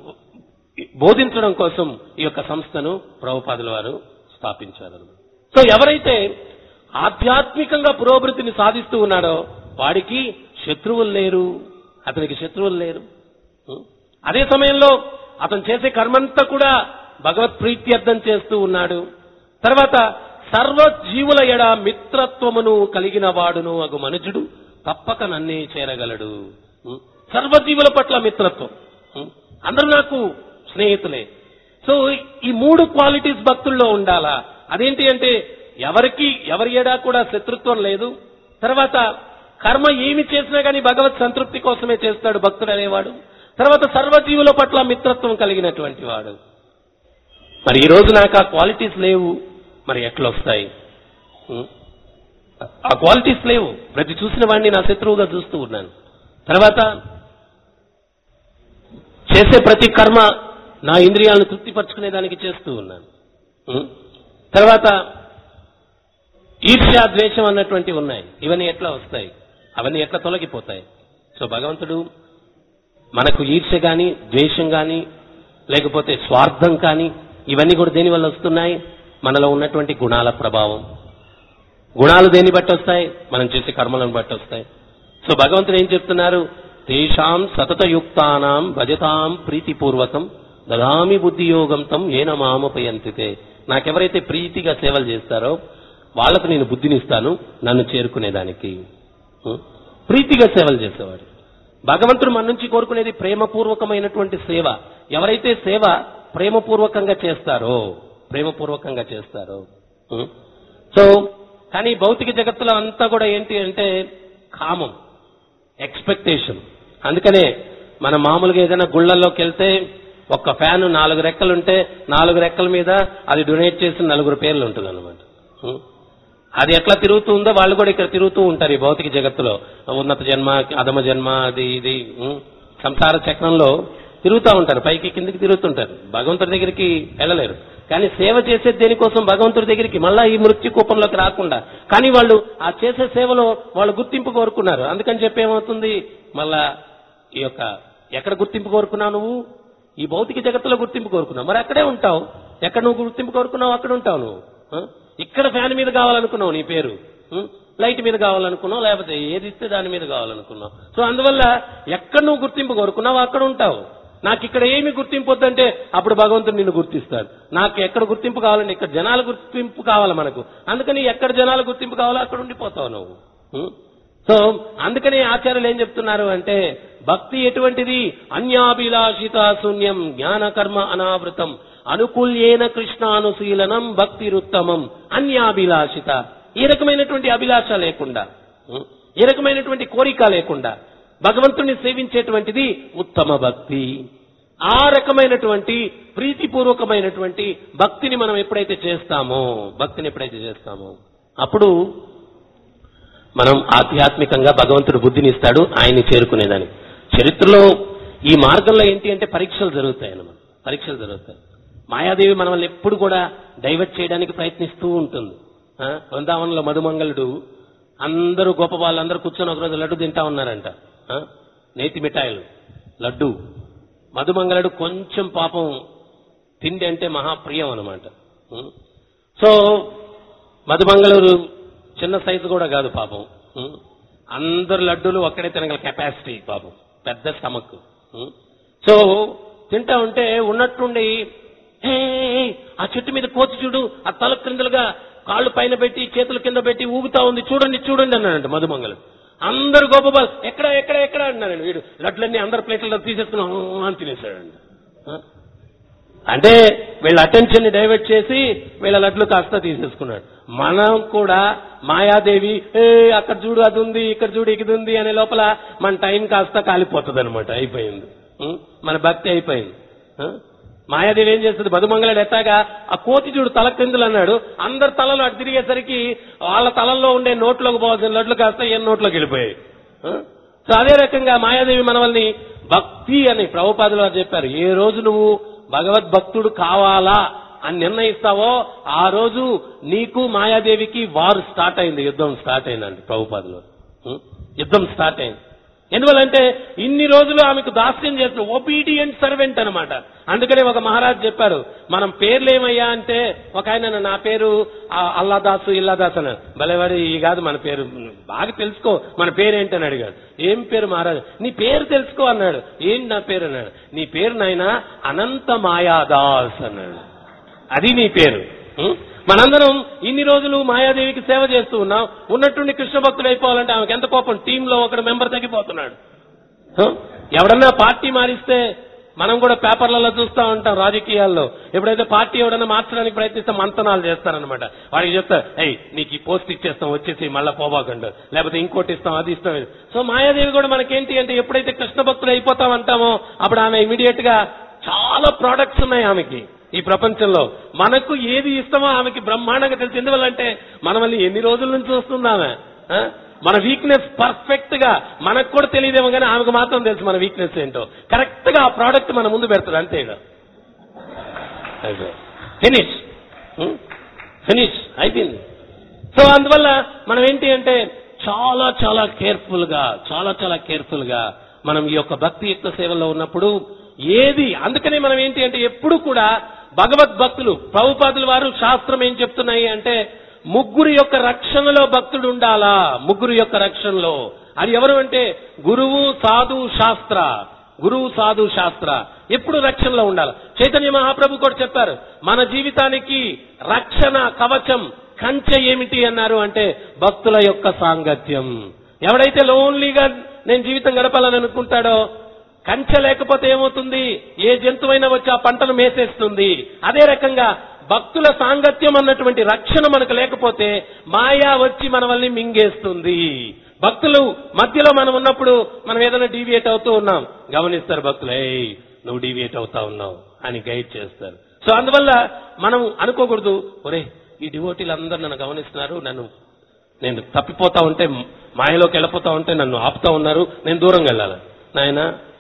బోధించడం కోసం ఈ యొక్క సంస్థను ప్రభుపాదుల వారు స్థాపించారు సో ఎవరైతే ఆధ్యాత్మికంగా పురోభివృద్ధిని సాధిస్తూ ఉన్నాడో వాడికి శత్రువులు లేరు అతనికి శత్రువులు లేరు ఉం? అదే సమయంలో అతను చేసే కర్మంతా కూడా భగవత్ ప్రీత్యర్థం చేస్తూ ఉన్నాడు తర్వాత సర్వ జీవుల ఎడ మిత్రత్వమును కలిగిన వాడును అగు మనుజుడు తప్పక నన్నే చేరగలడు ఉం? సర్వజీవుల పట్ల మిత్రత్వం ఉం? అందరూ నాకు స్నేహితులే సో ఈ మూడు క్వాలిటీస్ భక్తుల్లో ఉండాలా అదేంటి అంటే ఎవరికి ఎవరి ఎడా కూడా శత్రుత్వం లేదు తర్వాత కర్మ ఏమి చేసినా గానీ భగవత్ సంతృప్తి కోసమే చేస్తాడు భక్తుడు అనేవాడు తర్వాత సర్వజీవుల పట్ల మిత్రత్వం కలిగినటువంటి వాడు మరి ఈ రోజు నాకు ఆ క్వాలిటీస్ లేవు మరి ఎట్లా వస్తాయి ఉం? ఆ క్వాలిటీస్ లేవు ప్రతి చూసిన వాడిని నా శత్రువుగా చూస్తూ ఉన్నాను తర్వాత చేసే ప్రతి కర్మ నా ఇంద్రియాలను తృప్తిపరచుకునే దానికి చేస్తూ ఉన్నాను ఉం? తర్వాత ఈర్ష్య ద్వేషం అన్నటువంటివి ఉన్నాయి ఇవన్నీ ఎట్లా వస్తాయి అవన్నీ ఎట్లా తొలగిపోతాయి సో భగవంతుడు మనకు ఈర్ష్య గాని ద్వేషం గాని లేకపోతే స్వార్థం కానీ ఇవన్నీ కూడా దేని వల్ల వస్తున్నాయి మనలో ఉన్నటువంటి గుణాల ప్రభావం గుణాలు దేన్ని బట్టి వస్తాయి మనం చేసే కర్మలను బట్టి వస్తాయి సో భగవంతుడు ఏం చెప్తున్నారు తేషాం సతతయుక్తానాం భజతాం ప్రీతిపూర్వకం దదామి బుద్ధి యోగం తం ఏన మామపయంతితే నాకెవరైతే ప్రీతిగా సేవలు చేస్తారో వాళ్ళకు నేను బుద్ధినిస్తాను నన్ను చేరుకునేదానికి ఉం? ప్రీతిగా సేవలు చేసేవాడు భగవంతుడు మన నుంచి కోరుకునేది ప్రేమపూర్వకమైనటువంటి సేవ ఎవరైతే సేవ ప్రేమపూర్వకంగా చేస్తారో ప్రేమపూర్వకంగా చేస్తారో ఉం? సో కానీ భౌతిక జగత్తులో అంతా కూడా ఏంటి అంటే కామం ఎక్స్పెక్టేషన్ అందుకనే మన మామూలుగా ఏదైనా గుళ్ళల్లోకి వెళ్తే ఒక్క ఫ్యాన్ నాలుగు రెక్కలుంటే నాలుగు రెక్కల మీద అది డొనేట్ చేసిన నలుగురు పేర్లు ఉంటుంది అనమాట అది ఎట్లా తిరుగుతూ ఉందో వాళ్ళు కూడా ఇక్కడ తిరుగుతూ ఉంటారు ఈ భౌతిక జగత్తులో ఉన్నత జన్మ అధమ జన్మ అది ఇది ఉం, సంసార చక్రంలో తిరుగుతూ ఉంటారు పైకి కిందికి తిరుగుతుంటారు భగవంతుడి దగ్గరికి వెళ్ళలేరు కానీ సేవ చేసేది దేనికోసం భగవంతుడి దగ్గరికి మళ్ళా ఈ మృత్యు కూపంలోకి రాకుండా కానీ వాళ్ళు ఆ చేసే సేవలో వాళ్ళు గుర్తింపు కోరుకున్నారు అందుకని చెప్పి ఏమవుతుంది మళ్ళా ఈ యొక్క ఎక్కడ గుర్తింపు కోరుకున్నావు నువ్వు ఈ భౌతిక జగత్తులో గుర్తింపు కోరుకున్నావు మరి అక్కడే ఉంటావు ఎక్కడ నువ్వు గుర్తింపు కోరుకున్నావు అక్కడ ఉంటావు నువ్వు ఆ? ఇక్కడ ఫ్యాన్ మీద కావాలనుకున్నావు నీ పేరు ఉం? లైట్ మీద కావాలనుకున్నావు లేకపోతే ఏది ఇస్తే దాని మీద కావాలనుకున్నావు సో అందువల్ల ఎక్కడ నువ్వు గుర్తింపు కోరుకున్నావు అక్కడ ఉంటావు నాకు ఇక్కడ ఏమి గుర్తింపు వద్దంటే అప్పుడు భగవంతుడు నిన్ను గుర్తిస్తాడు నాకు ఎక్కడ గుర్తింపు కావాలంటే ఇక్కడ జనాల గుర్తింపు కావాలి మనకు అందుకని ఎక్కడ జనాల గుర్తింపు కావాలో అక్కడ ఉండిపోతావు నువ్వు ఉం? సో అందుకనే ఆచార్యులు ఏం చెప్తున్నారు అంటే భక్తి ఎటువంటిది అన్యాభిలాషిత శూన్యం జ్ఞాన కర్మ అనావృతం అనుకూల్యేన కృష్ణానుశీలనం భక్తిరుత్తమం అన్యాభిలాషిత ఈ రకమైనటువంటి అభిలాష లేకుండా ఉం? ఈ రకమైనటువంటి కోరిక లేకుండా భగవంతుని సేవించేటువంటిది ఉత్తమ భక్తి ఆ రకమైనటువంటి ప్రీతిపూర్వకమైనటువంటి భక్తిని మనం ఎప్పుడైతే చేస్తామో భక్తిని ఎప్పుడైతే చేస్తామో అప్పుడు మనం ఆధ్యాత్మికంగా భగవంతుడు బుద్ధిని ఇస్తాడు ఆయన్ని చేరుకునేదాన్ని చరిత్రలో ఈ మార్గంలో ఏంటి అంటే పరీక్షలు జరుగుతాయి అన్నమాట పరీక్షలు జరుగుతాయి మాయాదేవి మనల్ని ఎప్పుడు కూడా డైవర్ట్ చేయడానికి ప్రయత్నిస్తూ ఉంటుంది ఆ, బృందావనంలో మధుమంగళుడు అందరూ గొప్ప వాళ్ళందరూ కూర్చొని ఒకరోజు లడ్డు తింటా ఉన్నారంట ఆ, నేతి మిఠాయిలు లడ్డు మధుమంగళుడు కొంచెం పాపం తిండి అంటే మహాప్రియం అనమాట సో మధుమంగళూరు చిన్న సైజు కూడా కాదు పాపం ఉం? అందరు లడ్డూలు ఒక్కడే తినగల కెపాసిటీ పాపం పెద్ద స్టమక్ ఉం? సో తింటా ఉంటే ఉన్నట్టుండి "హే, ఆ చెట్టు మీద కోతి చూడు ఆ తల క్రిందలుగా కాళ్ళు పైన పెట్టి చేతులు కింద పెట్టి ఊగుతా ఉంది చూడండి చూడండి అన్నాడంట మధుమంగళం అందరు గోపబాల్ ఎక్కడ ఎక్కడ ఎక్కడ అన్నాడు వీడు లడ్లన్నీ అందరు ప్లేట్లలో తీసేసుకుని "ఊ" అని తినేశాడండి ఆ? అంటే వీళ్ళ అటెన్షన్ ని డైవర్ట్ చేసి వీళ్ళ లడ్లు కాస్త తీసేసుకున్నాడు మనం కూడా మాయాదేవి ఏ అక్కడ చూడు అది ఉంది ఇక్కడ చూడు ఇది ఉంది అనే లోపల మన టైం కాస్త కాలిపోతుంది అనమాట అయిపోయింది ఉం? మన భక్తి అయిపోయింది ఆ? మాయాదేవి ఏం చేస్తుంది బదుమంగళుడు ఎట్టాగా ఆ కోతి చూడు తల క్రిందులు అన్నాడు అందరు తలలు అటు తిరిగేసరికి వాళ్ళ తలల్లో ఉండే నోట్లోకి పోవాల్సిన లడ్లు కాస్త ఏ నోట్లోకి వెళ్ళిపోయాయి ఆ? సో అదే రకంగా మాయాదేవి మనవల్ని భక్తి అని ప్రభుపాదులు వారు చెప్పారు ఏ రోజు నువ్వు భగవద్భక్తుడు కావాలా అని నిర్ణయిస్తావో ఆ రోజు నీకు మాయాదేవికి వారు స్టార్ట్ అయింది యుద్ధం స్టార్ట్ అయిందండి ప్రభుపాదులు ఉం? యుద్ధం స్టార్ట్ అయింది ఎందువల్లంటే ఇన్ని రోజులు ఆమెకు దాస్యం చేసిన ఒబీడియంట్ సర్వెంట్ అన్నమాట అందుకనే ఒక మహారాజు చెప్పారు మనం పేర్లు ఏమయ్యా అంటే ఒక ఆయన నా పేరు ఆ, అల్లాదాసు ఇల్లాదాస్ అని భలేవాడి ఈ కాదు మన పేరు బాగా తెలుసుకో మన పేరు ఏంటని అడిగాడు ఏం పేరు మహారాజు నీ పేరు తెలుసుకో అన్నాడు ఏంటి నా పేరు అన్నాడు నీ పేరు నాయన అనంత మాయాదాస్ అన్నాడు అది నీ పేరు ఉం? మనందరం ఇన్ని రోజులు మాయాదేవికి సేవ చేస్తూ ఉన్నాం ఉన్నట్టుండి కృష్ణ భక్తుడు అయిపోవాలంటే ఆమెకి ఎంత కోపం టీంలో ఒకడు మెంబర్ తగ్గిపోతున్నాడు ఉం? ఎవడన్నా పార్టీ మారిస్తే మనం కూడా పేపర్లలో చూస్తూ ఉంటాం రాజకీయాల్లో ఎప్పుడైతే పార్టీ ఎవడన్నా మార్చడానికి ప్రయత్నిస్తే మంతనాలు చేస్తారనమాట వాడికి చెప్తారు అయ్యి నీకు ఈ పోస్ట్ ఇచ్చేస్తాం వచ్చేసి మళ్ళా పోబాకండు లేకపోతే ఇంకోటి ఇస్తాం అది ఇస్తాం ఇది." సో మాయాదేవి కూడా మనకేంటి అంటే ఎప్పుడైతే కృష్ణ భక్తులు అయిపోతాం అంటామో అప్పుడు ఆమె ఇమీడియట్ గా చాలా ప్రోడక్ట్స్ ఉన్నాయి ఆమెకి ఈ ప్రపంచంలో మనకు ఏది ఇష్టమో ఆమెకి బ్రహ్మాండంగా తెలిసి ఎందువల్లంటే మనల్ని ఎన్ని రోజుల నుంచి చూస్తున్నామే ఆ? మన వీక్నెస్ పర్ఫెక్ట్ గా మనకు కూడా తెలియదేమో కానీ ఆమెకు మాత్రం తెలుసు మన వీక్నెస్ ఏంటో కరెక్ట్ గా ఆ ప్రోడక్ట్ మన ముందు పెడతాడు అంతే ఇక ఫినిష్ ఫినిష్ అయిపోయింది సో అందువల్ల మనం ఏంటి అంటే చాలా చాలా కేర్ఫుల్ గా చాలా చాలా కేర్ఫుల్ గా మనం ఈ యొక్క భక్తి యుక్త సేవలో ఉన్నప్పుడు ఏది అందుకనే మనం ఏంటి అంటే ఎప్పుడు కూడా భగవద్భక్తులు ప్రభుపాదుల వారు శాస్త్రం ఏం చెప్తున్నాయి అంటే ముగ్గురు యొక్క రక్షణలో భక్తుడు ఉండాలా ముగ్గురు యొక్క రక్షణలో అది ఎవరు అంటే గురువు సాధు శాస్త్ర గురువు సాధు శాస్త్ర ఎప్పుడు రక్షణలో ఉండాలి చైతన్య మహాప్రభు కూడా చెప్పారు మన జీవితానికి రక్షణ కవచం కంచె ఏమిటి అన్నారు అంటే భక్తుల యొక్క సాంగత్యం ఎవడైతే లోన్లీగా నేను జీవితం గడపాలని అనుకుంటాడో కంచె లేకపోతే ఏమవుతుంది ఏ జంతువైనా వచ్చి ఆ పంటను మేసేస్తుంది అదే రకంగా భక్తుల సాంగత్యం అన్నటువంటి రక్షణ మనకు లేకపోతే మాయా వచ్చి మనల్ని మింగేస్తుంది భక్తులు మధ్యలో మనం ఉన్నప్పుడు మనం ఏదైనా డీవియేట్ అవుతూ ఉన్నాం గమనిస్తారు భక్తులు ఏయ్ నువ్వు డీవియేట్ అవుతా ఉన్నావు అని గైడ్ చేస్తారు సో అందువల్ల మనం అనుకోకూడదు ఒరే ఈ డివోటీలు అందరూ నన్ను గమనిస్తున్నారు నన్ను నేను తప్పిపోతా ఉంటే మాయలోకి వెళ్ళిపోతా ఉంటే నన్ను ఆపుతా ఉన్నారు నేను దూరంగా వెళ్ళాలి నాయన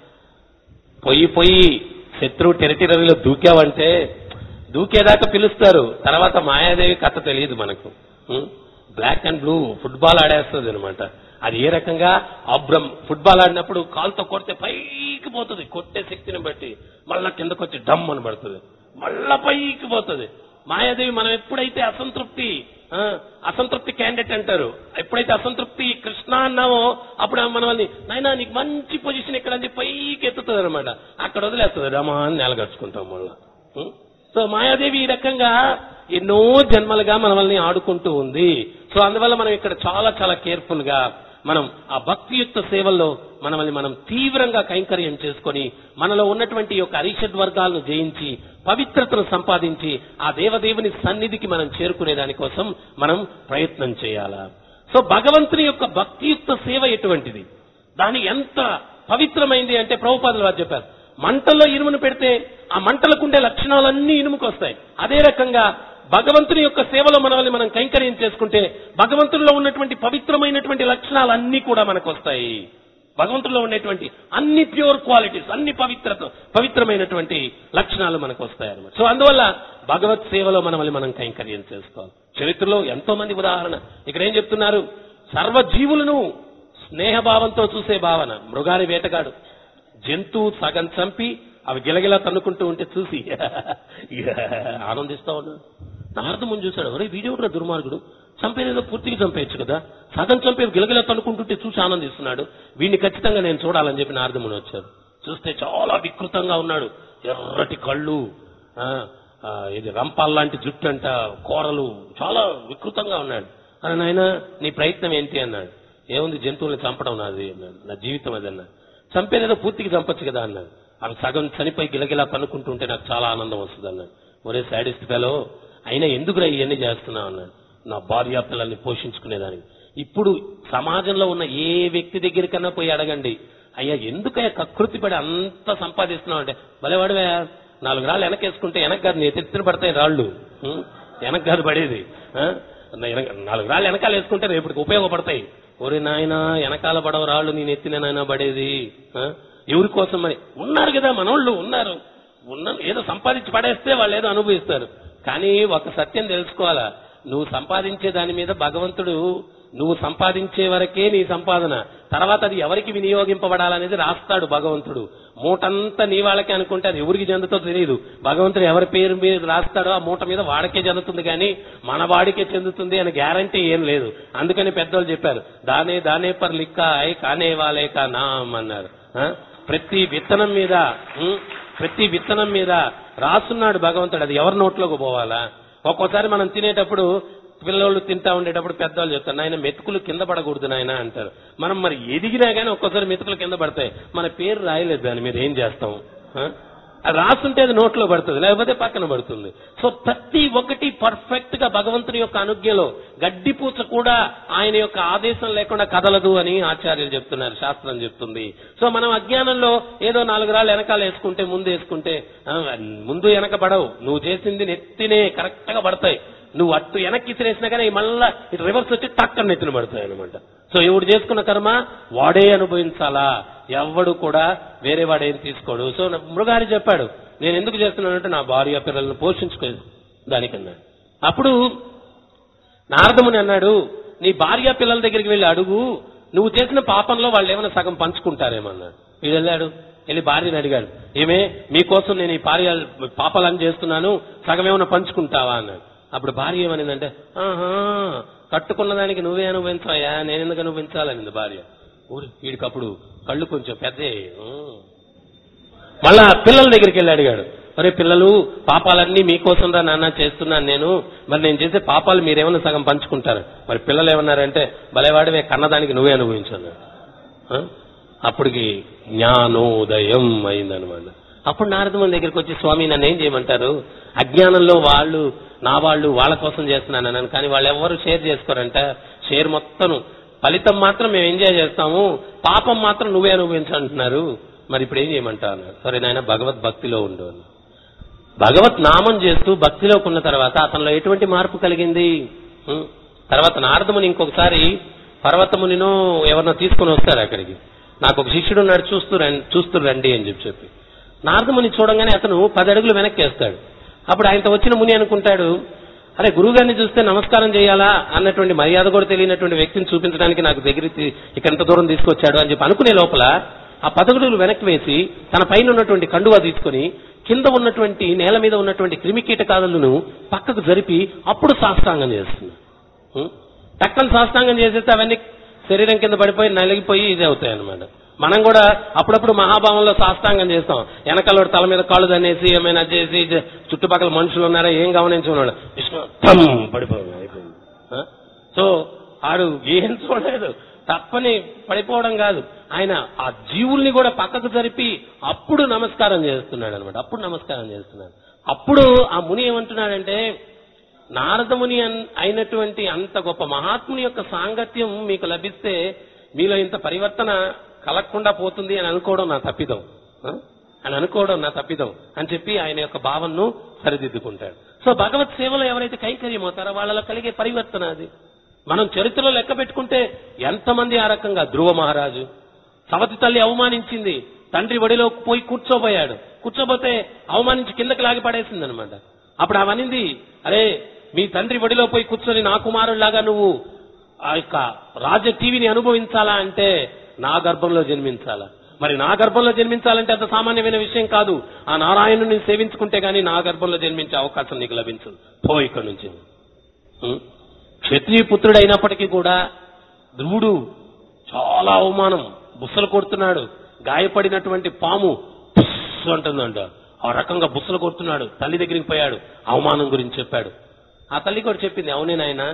పొయ్యి పొయ్యి శత్రువు టెరిటరీలో దూకావంటే దూకేదాకా పిలుస్తారు తర్వాత మాయాదేవి కథ తెలియదు మనకు బ్లాక్ అండ్ బ్లూ ఫుట్బాల్ ఆడేస్తుంది అనమాట అది ఏ రకంగా అబ్రం ఫుట్బాల్ ఆడినప్పుడు కాలుతో కొడితే పైకి పోతుంది కొట్టే శక్తిని బట్టి మళ్ళా కిందకు వచ్చి డమ్ అని పడుతుంది మళ్ళా పైకి పోతుంది మాయాదేవి మనం ఎప్పుడైతే అసంతృప్తి ఆ, అసంతృప్తి క్యాండిడేట్ అంటారు ఎప్పుడైతే అసంతృప్తి కృష్ణ అన్నామో అప్పుడు ఆమె మనల్ని నాయనా నీకు మంచి పొజిషన్ ఇక్కడ అని చెప్పి పైకి ఎత్తుతుంది అనమాట అక్కడ వదిలేస్తుంది రమా అని నెలగడుచుకుంటాం మళ్ళా ఉం? సో మాయాదేవి ఈ రకంగా ఎన్నో జన్మలుగా మనల్ని ఆడుకుంటూ ఉంది సో అందువల్ల మనం ఇక్కడ చాలా చాలా కేర్ఫుల్ గా మనం ఆ భక్తియుక్త సేవల్లో మనల్ని మనం తీవ్రంగా కైంకర్యం చేసుకొని మనలో ఉన్నటువంటి ఈ యొక్క అరిషడ్ వర్గాలను జయించి పవిత్రతను సంపాదించి ఆ దేవదేవుని సన్నిధికి మనం చేరుకునే దానికోసం మనం ప్రయత్నం చేయాలా సో భగవంతుని యొక్క భక్తియుక్త సేవ ఎటువంటిది దాని ఎంత పవిత్రమైంది అంటే ప్రభుపాదులు వారు చెప్పారు మంటల్లో ఇనుమును పెడితే ఆ మంటలకు ఉండే లక్షణాలన్నీ ఇనుముకు వస్తాయి అదే రకంగా భగవంతుని యొక్క సేవలో మనల్ని మనం కైంకర్యం చేసుకుంటే భగవంతుల్లో ఉన్నటువంటి పవిత్రమైనటువంటి లక్షణాలన్నీ కూడా మనకు వస్తాయి భగవంతుల్లో ఉండేటువంటి అన్ని ప్యూర్ క్వాలిటీస్ అన్ని పవిత్రత పవిత్రమైనటువంటి లక్షణాలు మనకు వస్తాయి అన్నమాట సో అందువల్ల భగవత్ సేవలో మనల్ని మనం కైంకర్యం చేసుకోవాలి చరిత్రలో ఎంతో మంది ఉదాహరణ ఇక్కడ ఏం చెప్తున్నారు సర్వజీవులను స్నేహభావంతో చూసే భావన మృగాని వేటగాడు జంతువు సగం చంపి అవి గిలగిలా తన్నుకుంటూ ఉంటే చూసి ఆనందిస్తా ఉన్నాడు నారదముని చూశాడు ఒరే వీడేవుడు దుర్మార్గుడు చంపేదేదో పూర్తిగా చంపేయచ్చు కదా సగం చంపే గిలగిలా తన్నుకుంటుంటే చూసి ఆనందిస్తున్నాడు వీడిని ఖచ్చితంగా నేను చూడాలని చెప్పి నారదముని వచ్చారు చూస్తే చాలా వికృతంగా ఉన్నాడు ఎర్రటి కళ్ళు ఆ, ఆ, ఇది రంపాల్లాంటి జుట్టు అంట కూరలు చాలా వికృతంగా ఉన్నాడు అని నాయన నీ ప్రయత్నం ఏంటి అన్నాడు ఏముంది జంతువుల్ని చంపడం నాది అన్నాడు నా జీవితం అది అన్నాడు చంపేదేదో పూర్తిగా చంపొచ్చు కదా అన్నాడు అవి సగం చనిపోయి గిలగిలా కనుక్కుంటుంటే నాకు చాలా ఆనందం వస్తుంది అన్నాడు ఒరే సాడిస్ట్ ఫెలో అయినా ఎందుకురా ఇవన్నీ చేస్తున్నావు అన్నాడు నా భార్య పిల్లల్ని పోషించుకునేదానికి ఇప్పుడు సమాజంలో ఉన్న ఏ వ్యక్తి దగ్గరికన్నా పోయి అడగండి అయ్యా ఎందుకయ్యా కకృతి పడి అంత సంపాదిస్తున్నావు అంటే భలేవాడివే నాలుగు రాళ్ళు వెనకేసుకుంటే వెనక కాదు నీ ఎత్తిన పడతాయి రాళ్ళు ఉం? వెనక కాదు పడేది ఆ? నా వెనక- నాలుగు రాళ్ళు వెనకాల వేసుకుంటే రేపటికి ఉపయోగపడతాయి ఒరే నాయనా వెనకాల పడవ రాళ్ళు నేను ఎత్తిన నాయన పడేది ఆ? ఎవరి కోసం మరి ఉన్నారు కదా మనోళ్ళు ఉన్నారు ఉన్న ఏదో సంపాదించి పడేస్తే వాళ్ళు ఏదో అనుభవిస్తారు కానీ ఒక సత్యం తెలుసుకోవాలా నువ్వు సంపాదించే దాని మీద భగవంతుడు నువ్వు సంపాదించే వరకే నీ సంపాదన తర్వాత అది ఎవరికి వినియోగింపబడాలనేది రాస్తాడు భగవంతుడు మూటంతా నీ వాళ్ళకే అనుకుంటే అది ఎవరికి చెందుతో తెలియదు భగవంతుడు ఎవరి పేరు మీద రాస్తాడో ఆ మూట మీద వాడికే చెందుతుంది కానీ మన వాడికే చెందుతుంది అని గ్యారంటీ ఏం లేదు అందుకని పెద్దోళ్ళు చెప్పారు దానే దానే పర్ లిక్కా ఐ కానే వాలే కా నామ్ అన్నారు ఆ? ప్రతి విత్తనం మీద ఉం, ప్రతి విత్తనం మీద రాస్తున్నాడు భగవంతుడు అది ఎవరి నోట్లోకి పోవాలా ఒక్కోసారి మనం తినేటప్పుడు పిల్లలు తింటా ఉండేటప్పుడు పెద్దవాళ్ళు చెప్తారు నాయన మెతుకులు కింద పడకూడదు నాయన అంటారు మనం మరి ఎదిగినా గానీ ఒక్కోసారి మెతుకులు కింద పడతాయి మన పేరు రాయలేదు దాని మీద ఏం చేస్తాం ఆ? అది రాస్తుంటే అది నోట్లో పడుతుంది లేకపోతే పక్కన పడుతుంది సో ప్రతి ఒక్కటి పర్ఫెక్ట్ గా భగవంతుని యొక్క అనుజ్ఞలో గడ్డిపూచ కూడా ఆయన యొక్క ఆదేశం లేకుండా కదలదు అని ఆచార్యులు చెప్తున్నారు శాస్త్రం చెప్తుంది సో మనం అజ్ఞానంలో ఏదో నాలుగు రాళ్ళు వెనకాల వేసుకుంటే ముందు వేసుకుంటే ఆ, ముందు వెనక పడవు నువ్వు చేసింది నెత్తినే కరెక్ట్ గా పడతాయి నువ్వు అట్టు వెనక్కి తినేసినా కానీ మళ్ళా ఇటు రివర్స్ వచ్చి టక్కన నెత్తిన పడతాయి అనమాట సో ఎవడు చేసుకున్న కర్మ వాడే అనుభవించాలా ఎవడు కూడా వేరే వాడేం తీసుకోడు సో మృగారి చెప్పాడు నేను ఎందుకు చేస్తున్నానంటే నా భార్య పిల్లలను పోషించుకో దానికన్నాడు అప్పుడు నారదముని అన్నాడు నీ భార్య పిల్లల దగ్గరికి వెళ్ళి అడుగు నువ్వు చేసిన పాపంలో వాళ్ళు ఏమైనా సగం పంచుకుంటారేమన్నాడు వీడు వెళ్ళాడు వెళ్ళి భార్యని అడిగాడు ఏమే మీకోసం నేను ఈ భార్య పాపాలని చేస్తున్నాను సగం ఏమైనా పంచుకుంటావా అన్నాడు అప్పుడు భార్య ఏమనిందంటే ఆహా కట్టుకున్న దానికి నువ్వే అనుభవించాయా నేను ఎందుకు అనుభవించాలనింది భార్య ఊరి వీడికప్పుడు కళ్ళు కొంచెం పెద్ద మళ్ళా పిల్లల దగ్గరికి వెళ్ళి అడిగాడు అరే పిల్లలు పాపాలన్నీ మీకోసం రా నాన్న చేస్తున్నాను నేను మరి నేను చేసే పాపాలు మీరేమన్నా సగం పంచుకుంటారు మరి పిల్లలు ఏమన్నారంటే భలేవాడివే కన్నదానికి నువ్వే అనుభవించన్నాడు ఆ? అప్పటికి జ్ఞానోదయం అయిందనమాట అప్పుడు నారదముని దగ్గరికి వచ్చి స్వామి నన్ను ఏం చేయమంటారు అజ్ఞానంలో వాళ్ళు నా వాళ్ళు వాళ్ళ కోసం చేస్తున్నాను అన్నాను కానీ వాళ్ళు ఎవరు షేర్ చేసుకోరంట షేర్ మొత్తం ఫలితం మాత్రం మేము ఎంజాయ్ చేస్తాము పాపం మాత్రం నువ్వే అనుభవించంటున్నారు మరి ఇప్పుడు ఏం చేయమంటావు అన్నాడు సరే నాయన భగవద్ భక్తిలో ఉండు అన్నాడు. భగవత్ నామం చేస్తూ భక్తిలోకి ఉన్న తర్వాత అతనిలో ఎటువంటి మార్పు కలిగింది ఉం? తర్వాత నారదముని ఇంకొకసారి పర్వతమునినో ఎవరినో తీసుకుని వస్తారు అక్కడికి నాకు ఒక శిష్యుడు ఉన్నాడు చూస్తూ రండి చూస్తూ రండి అని చెప్పి చెప్పి నారదముని చూడంగానే అతను పది అడుగులు వెనక్కి వేస్తాడు అప్పుడు ఆయనతో వచ్చిన ముని అనుకుంటాడు అరే గురువుగారిని చూస్తే నమస్కారం చేయాలా అన్నటువంటి మర్యాద కూడా తెలియనటువంటి వ్యక్తిని చూపించడానికి నాకు దగ్గర ఇక్కడ ఎంత దూరం తీసుకొచ్చాడు అని చెప్పి అనుకునే లోపల ఆ పదగుడులు వెనక్కి వేసి తన పైన ఉన్నటువంటి కండువా తీసుకొని కింద ఉన్నటువంటి నేల మీద ఉన్నటువంటి క్రిమి కీటకాదులను పక్కకు జరిపి అప్పుడు సాష్టాంగం చేస్తుంది ఉం? టక్కన సాష్టాంగం చేసేస్తే అవన్నీ శరీరం కింద పడిపోయి నలిగిపోయి ఇది అవుతాయి అన్నమాట మనం కూడా అప్పుడప్పుడు మహాభావంలో సాష్టాంగం చేస్తాం వెనకాల తల మీద కాళ్ళు దన్నేసి ఏమైనా చేసి జ- చుట్టుపక్కల మనుషులు ఉన్నారా ఏం గమనించుకున్నాడు విష్ణు ఠమ్ పడిపోయింది అయిపోయింది ఆ? సో ఆడు ఏం చూడలేదు తప్పని పడిపోవడం కాదు ఆయన ఆ జీవుల్ని కూడా పక్కకు జరిపి అప్పుడు నమస్కారం చేస్తున్నాడు అనమాట అప్పుడు నమస్కారం చేస్తున్నాడు అప్పుడు ఆ ముని ఏమంటున్నాడంటే నారదముని అన్- అయినటువంటి అంత గొప్ప మహాత్ముని యొక్క సాంగత్యం మీకు లభిస్తే మీలో ఇంత పరివర్తన కలగకుండా పోతుంది అని అనుకోవడం నా తప్పిదం ఆ? అని అనుకోవడం నా తప్పిదం అని చెప్పి ఆయన యొక్క భావనను సరిదిద్దుకుంటాడు సో భగవత్ సేవలో ఎవరైతే కైంకర్యం అవుతారో వాళ్ళలో కలిగే పరివర్తన అది మనం చరిత్రలో లెక్క పెట్టుకుంటే ఎంతమంది ఆ రకంగా ధ్రువ మహారాజు సవతి తల్లి అవమానించింది తండ్రి ఒడిలో పోయి కూర్చోబోయాడు కూర్చోబోతే అవమానించి కిందకి లాగి పడేసింది అనమాట అప్పుడు అవనింది అరే మీ తండ్రి ఒడిలో పోయి కూర్చొని నా కుమారుడిలాగా నువ్వు ఆ యొక్క రాజ టీవీని అనుభవించాలా అంటే నా గర్భంలో జన్మించాలా మరి నా గర్భంలో జన్మించాలంటే అంత సామాన్యమైన విషయం కాదు ఆ నారాయణుని సేవించుకుంటే గానీ నా గర్భంలో జన్మించే అవకాశం నీకు లభించదు పో ఇక్కడి నుంచి ఉం? క్షత్రియ పుత్రుడైనప్పటికీ కూడా ధ్రువుడు చాలా అవమానం బుస్సలు కొడుతున్నాడు గాయపడినటువంటి పాము పుస్స్ అంటుందంట ఆ రకంగా బుస్సలు కొడుతున్నాడు తల్లి దగ్గరికి పోయాడు అవమానం గురించి చెప్పాడు ఆ తల్లి కూడా చెప్పింది అవునే నాయన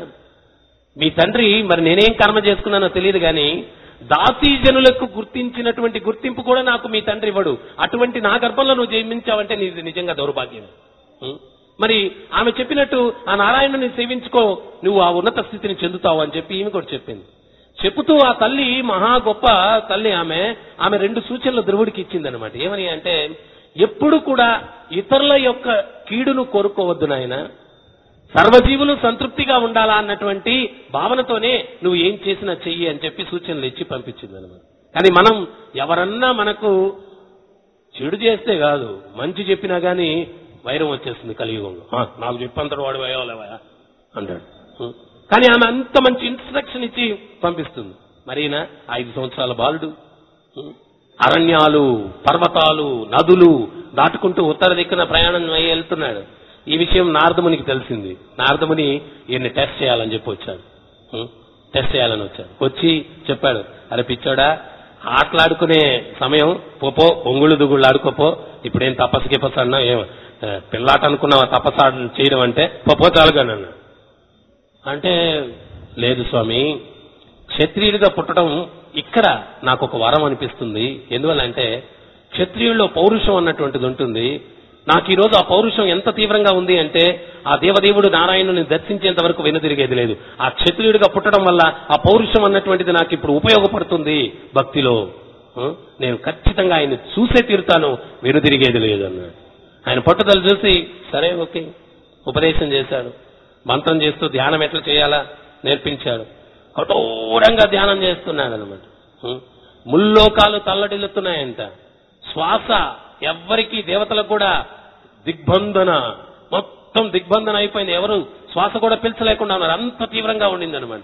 మీ తండ్రి మరి నేనేం కర్మ చేసుకున్నానో తెలియదు కానీ దాసీ జనులకు గుర్తించినటువంటి గుర్తింపు కూడా నాకు మీ తండ్రి ఇవ్వడు అటువంటి నా గర్భంలో నువ్వు జన్మించావంటే నీది నిజంగా దౌర్భాగ్యం ఉం? మరి ఆమె చెప్పినట్టు ఆ నారాయణుని సేవించుకో నువ్వు ఆ ఉన్నత స్థితిని చెందుతావు అని చెప్పి ఈమె కూడా చెప్పింది చెబుతూ ఆ తల్లి మహా గొప్ప తల్లి ఆమె ఆమె రెండు సూచనలు ధ్రువుడికి ఇచ్చిందనమాట ఏమని అంటే ఎప్పుడు కూడా ఇతరుల యొక్క కీడును కోరుకోవద్దు నాయన సర్వజీవులు సంతృప్తిగా ఉండాలా అన్నటువంటి భావనతోనే నువ్వు ఏం చేసినా చెయ్యి అని చెప్పి సూచనలు ఇచ్చి పంపించింది అనమాట కానీ మనం ఎవరన్నా మనకు చెడు చేస్తే కాదు మంచి చెప్పినా గానీ వైరం వచ్చేస్తుంది కలియుగంలో "ఆ, నాకు చెప్పంతడు వాడు వేయలేవా అంటాడు ఉం. కానీ ఆమె అంత మంచి ఇన్స్ట్రక్షన్ ఇచ్చి పంపిస్తుంది మరి ఈయన ఐదు సంవత్సరాల బాలుడు ఉం. అరణ్యాలు పర్వతాలు నదులు దాటుకుంటూ ఉత్తర దిక్కున ప్రయాణం అయ్యి వెళ్తున్నాడు ఈ విషయం నారదమునికి తెలిసింది నారదముని ఈయన్ని టెస్ట్ చేయాలని చెప్పి వచ్చాడు ఉం. టెస్ట్ చేయాలని వచ్చాడు వచ్చి చెప్పాడు అరే పిచ్చోడా ఆటలాడుకునే సమయం పోపో ఒంగుళ్ళు దుగుళ్ళు ఆడుకోపో ఇప్పుడేం తపస్సు గిపస్సు అన్నా ఏం ఆ, పిల్లాట అనుకున్నావా తపస్సు ఆడ- చేయడం అంటే పోపో చాలుగా నన్ను అంటే లేదు స్వామి క్షత్రియుడిగా పుట్టడం ఇక్కడ నాకు ఒక వరం అనిపిస్తుంది ఎందువల్ల అంటే క్షత్రియుల్లో పౌరుషం అన్నటువంటిది ఉంటుంది నాకు ఈ రోజు ఆ పౌరుషం ఎంత తీవ్రంగా ఉంది అంటే ఆ దేవదేవుడు నారాయణుని దర్శించేంత వరకు వెనుదిరిగేది లేదు ఆ క్షత్రియుడిగా పుట్టడం వల్ల ఆ పౌరుషం అన్నటువంటిది నాకు ఇప్పుడు ఉపయోగపడుతుంది భక్తిలో ఆ? నేను ఖచ్చితంగా ఆయన చూసే తీరుతాను వెనుదిరిగేది లేదు అన్నాడు ఆయన పట్టుదల చూసి సరే ఓకే ఉపదేశం చేశాడు మంత్రం చేస్తూ ధ్యానం ఎట్లా చేయాలా నేర్పించాడు కఠోరంగా ధ్యానం చేస్తున్నాడు అనమాట ముల్లోకాలు తల్లడిల్లుతున్నాయంట శ్వాస ఎవ్వరికి దేవతలకు కూడా దిగ్బంధన మొత్తం దిగ్బంధన అయిపోయింది ఎవరు శ్వాస కూడా పిలిచలేకుండా ఉన్నారు అంత తీవ్రంగా ఉండింది అనమాట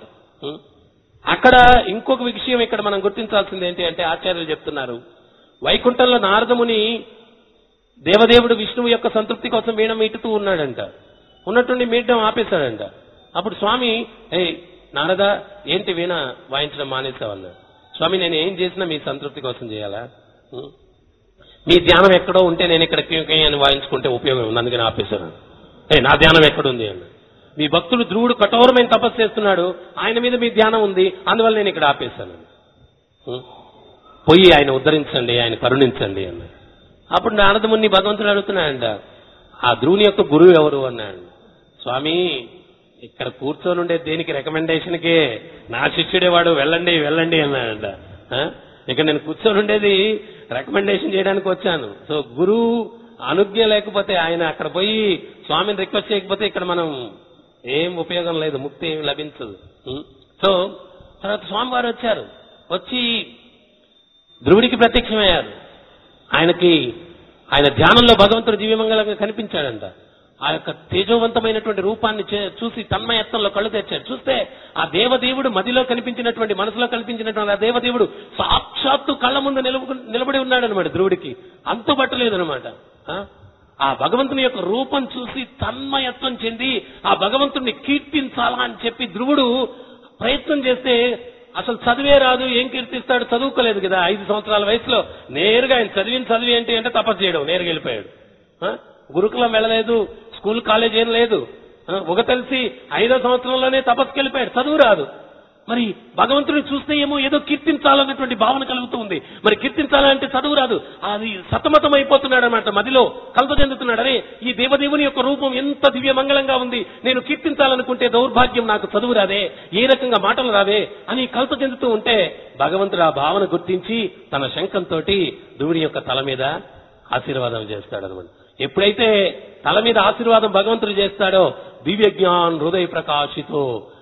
అక్కడ ఇంకొక విషయం ఇక్కడ మనం గుర్తించాల్సింది ఏంటి అంటే ఆచార్యులు చెప్తున్నారు వైకుంఠంలో నారదముని దేవదేవుడు విష్ణువు యొక్క సంతృప్తి కోసం వీణ మీటుతూ ఉన్నాడంట ఉన్నట్టుండి మీటడం ఆపేశాడంట అప్పుడు స్వామి ఏ నారద ఏంటి వీణ వాయించడం మానేసావన్నాడు స్వామి నేను ఏం చేసినా మీ సంతృప్తి కోసం చేయాలా ఉం? మీ ధ్యానం ఎక్కడో ఉంటే నేను ఇక్కడ క్యూ క్యూ అని వాయించుకుంటే ఉపయోగం ఉంది అందుకని ఆపేశాను ఏ నా ధ్యానం ఎక్కడుంది అన్న మీ భక్తుడు ధ్రువుడు కఠోరమైన తపస్సు చేస్తున్నాడు ఆయన మీద మీ ధ్యానం ఉంది అందువల్ల నేను ఇక్కడ ఆపేశాను ఉం? పోయి ఆయన ఉద్ధరించండి ఆయన కరుణించండి అన్నాడు అప్పుడు నారదముని భగవంతుడు అడుగుతున్నాడంట ఆ ధ్రువుని యొక్క గురువు ఎవరు అన్నాడు స్వామి ఇక్కడ కూర్చొని ఉండే దేనికి రికమెండేషన్కే నా శిష్యుడే వాడు వెళ్ళండి వెళ్ళండి అన్నాడంట ఆ? ఇక్కడ నేను కూర్చొని ఉండేది రికమెండేషన్ చేయడానికి వచ్చాను సో గురువు అనుజ్ఞ లేకపోతే ఆయన అక్కడ పోయి స్వామిని రిక్వెస్ట్ చేయకపోతే ఇక్కడ మనం ఏం ఉపయోగం లేదు ముక్తి ఏం లభించదు ఉం? సో తర్వాత స్వామివారు వచ్చారు వచ్చి ధ్రువుడికి ప్రత్యక్షమయ్యారు ఆయనకి ఆయన ధ్యానంలో భగవంతుడు దివ్యమంగళంగా కనిపించాడంట ఆ యొక్క తేజోవంతమైనటువంటి రూపాన్ని చే- చూసి తన్మయత్వంలో కళ్ళు తెచ్చాడు చూస్తే ఆ దేవదేవుడు మదిలో కనిపించినటువంటి మనసులో కనిపించినటువంటి ఆ దేవదేవుడు సాక్షాత్తు కళ్ళ ముందు నిలబ నిలబడి ఉన్నాడు అనమాట ధ్రువుడికి అంతుబట్టలేదనమాట ఆ? ఆ భగవంతుని యొక్క రూపం చూసి తన్మయత్వం చెంది ఆ భగవంతుడిని కీర్తించాలా అని చెప్పి ధ్రువుడు ప్రయత్నం చేస్తే అసలు చదివే రాదు ఏం కీర్తిస్తాడు చదువుకోలేదు కదా ఐదు సంవత్సరాల వయసులో నేరుగా ఆయన చదివిన చదివి ఏంటి అంటే తపస్సు చేయడం నేరుగా వెళ్ళిపోయాడు ఆ? గురుకులం వెళ్ళలేదు స్కూల్ కాలేజ్ ఏం లేదు ఆ? ఒక తెలిసి ఐదో సంవత్సరంలోనే తపస్సుకి వెళ్ళిపోయాడు చదువు రాదు మరి భగవంతుడిని చూస్తే ఏమో ఏదో కీర్తించాలన్నటువంటి భావన కలుగుతూ ఉంది మరి కీర్తించాలంటే చదువు రాదు అది సతమతం అయిపోతున్నాడు అనమాట మదిలో కలత చెందుతున్నాడు అరే ఈ దేవదేవుని యొక్క రూపం ఎంత దివ్య మంగళంగా ఉంది నేను కీర్తించాలనుకుంటే దౌర్భాగ్యం నాకు చదువు రాదే ఏ రకంగా మాటలు రావే అని కలత చెందుతూ ఉంటే భగవంతుడు ఆ భావన గుర్తించి తన శంఖంతో ధ్రువుని యొక్క తల మీద ఆశీర్వాదం చేస్తాడనమాట ఎప్పుడైతే తల మీద ఆశీర్వాదం భగవంతుడు చేస్తాడో దివ్య జ్ఞాన్ హృదయ ప్రకాశితో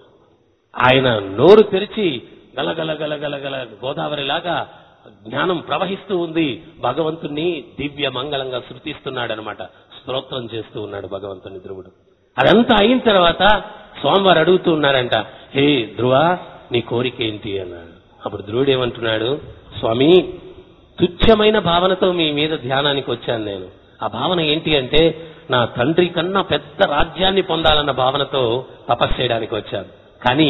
ఆయన నోరు తెరిచి గలగల గలగల గల గోదావరి లాగా జ్ఞానం ప్రవహిస్తూ ఉంది భగవంతుణ్ణి దివ్య మంగళంగా శృతిస్తున్నాడనమాట స్తోత్రం చేస్తూ ఉన్నాడు భగవంతుని ధ్రువుడు అదంతా అయిన తర్వాత స్వామివారు అడుగుతూ ఉన్నారంట హే ధ్రువ నీ కోరిక ఏంటి అన్నాడు అప్పుడు ధ్రువుడు ఏమంటున్నాడు స్వామి తుచ్చమైన భావనతో మీ మీద ధ్యానానికి వచ్చాను నేను ఆ భావన ఏంటి అంటే నా తండ్రి కన్నా పెద్ద రాజ్యాన్ని పొందాలన్న భావనతో తపస్సు చేయడానికి వచ్చాను కానీ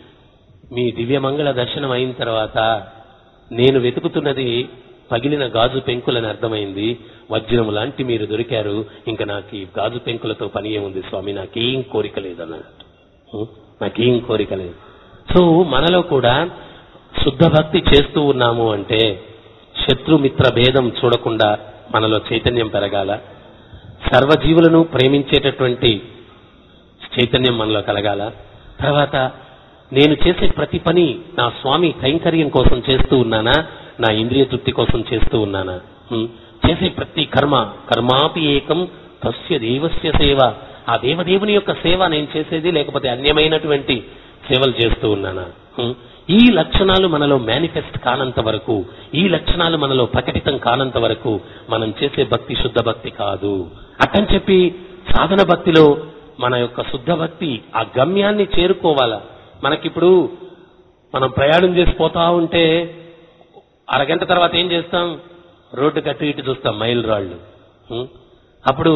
మీ దివ్యమంగళ దర్శనం అయిన తర్వాత నేను వెతుకుతున్నది పగిలిన గాజు పెంకులని అర్థమైంది వజ్రం లాంటి మీరు దొరికారు ఇంకా నాకు ఈ గాజు పెంకులతో పని ఏముంది స్వామి నాకేం కోరిక లేదన్నాడు ఉం? నాకేం కోరిక లేదు సో మనలో కూడా శుద్ధ భక్తి చేస్తూ ఉన్నాము అంటే శత్రుమిత్ర భేదం చూడకుండా మనలో చైతన్యం పెరగాల సర్వజీవులను ప్రేమించేటటువంటి చైతన్యం మనలో కలగాల తర్వాత నేను చేసే ప్రతి పని నా స్వామి కైంకర్యం కోసం చేస్తూ ఉన్నానా నా ఇంద్రియ తృప్తి కోసం చేస్తూ ఉన్నానా హ్మ్. చేసే ప్రతి కర్మ కర్మాపి ఏకం తస్య దేవస్య సేవ ఆ దేవదేవుని యొక్క సేవ నేను చేసేది లేకపోతే అన్యమైనటువంటి సేవలు చేస్తూ ఉన్నానా హ్మ్. ఈ లక్షణాలు మనలో మేనిఫెస్ట్ కానంత వరకు ఈ లక్షణాలు మనలో ప్రకటితం కానంత వరకు మనం చేసే భక్తి శుద్ధ భక్తి కాదు అట్టని చెప్పి సాధన భక్తిలో మన యొక్క శుద్ధ భక్తి ఆ గమ్యాన్ని చేరుకోవాలా మనకిప్పుడు మనం ప్రయాణం చేసి పోతా ఉంటే అరగంట తర్వాత ఏం చేస్తాం రోడ్డు కట్టు ఇటు చూస్తాం మైల్ రాళ్ళు ఉం? అప్పుడు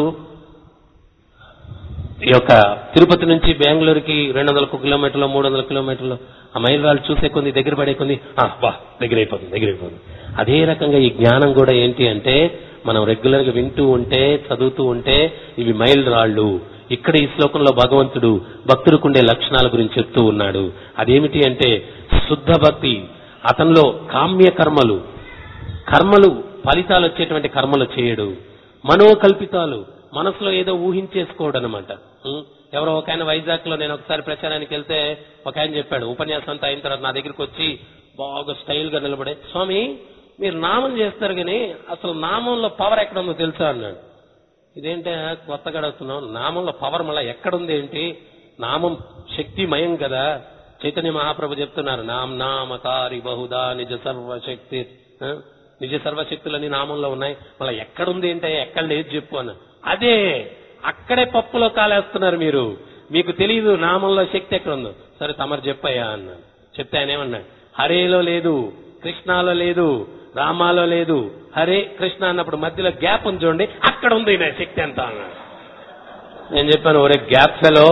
ఈ యొక్క తిరుపతి నుంచి బెంగళూరుకి రెండు వందల కిలోమీటర్లు మూడు వందల కిలోమీటర్లు ఆ మైల్ రాళ్ళు చూసే కొన్ని దగ్గర పడే కొన్ని "ఆ, బా దగ్గర అయిపోతుంది దగ్గర అయిపోతుంది అదే రకంగా ఈ జ్ఞానం కూడా ఏంటి అంటే మనం రెగ్యులర్ గా వింటూ ఉంటే చదువుతూ ఉంటే ఇవి మైల్ రాళ్ళు ఇక్కడ ఈ శ్లోకంలో భగవంతుడు భక్తుడికుండే లక్షణాల గురించి చెప్తూ ఉన్నాడు అదేమిటి అంటే శుద్ధ భక్తి అతనిలో కామ్య కర్మలు కర్మలు ఫలితాలు వచ్చేటువంటి కర్మలు చేయడు మనోకల్పితాలు మనసులో ఏదో ఊహించేసుకోవడం అనమాట ఎవరో ఒక ఆయన వైజాగ్ లో నేను ఒకసారి ప్రచారానికి వెళ్తే ఒక ఆయన చెప్పాడు ఉపన్యాసం అంతా అయిన తర్వాత నా దగ్గరికి వచ్చి బాగా స్టైల్ గా నిలబడే స్వామి మీరు నామం చేస్తారు కానీ అసలు నామంలో పవర్ ఎక్కడ ఉందో తెలుసా అన్నాడు ఇదేంటే కొత్తగా అడుగుతున్నాం నామంలో పవర్ మళ్ళీ ఎక్కడుంది ఏంటి నామం శక్తిమయం కదా చైతన్య మహాప్రభు చెప్తున్నారు నామ్ నామకారి బహుదా నిజ సర్వశక్తి ఆ? నిజ సర్వశక్తులని నామంలో ఉన్నాయి మళ్ళీ ఎక్కడుంది ఏంటి ఎక్కడ లేదు చెప్పు అన్న అదే అక్కడే పప్పులో కాలేస్తున్నారు మీరు మీకు తెలియదు నామంలో శక్తి ఎక్కడ ఉందో సరే తమరు చెప్పయ్యా అన్నాడు చెప్తే ఆయన ఏమన్నాడు హరేలో లేదు కృష్ణాలో లేదు రామాలో లేదు హరే కృష్ణ అన్నప్పుడు మధ్యలో గ్యాప్ ఉంది చూడండి అక్కడ ఉంది నా శక్తి ఎంత అన్నాడు నేను చెప్పాను ఒరే గ్యాప్ ఫెలో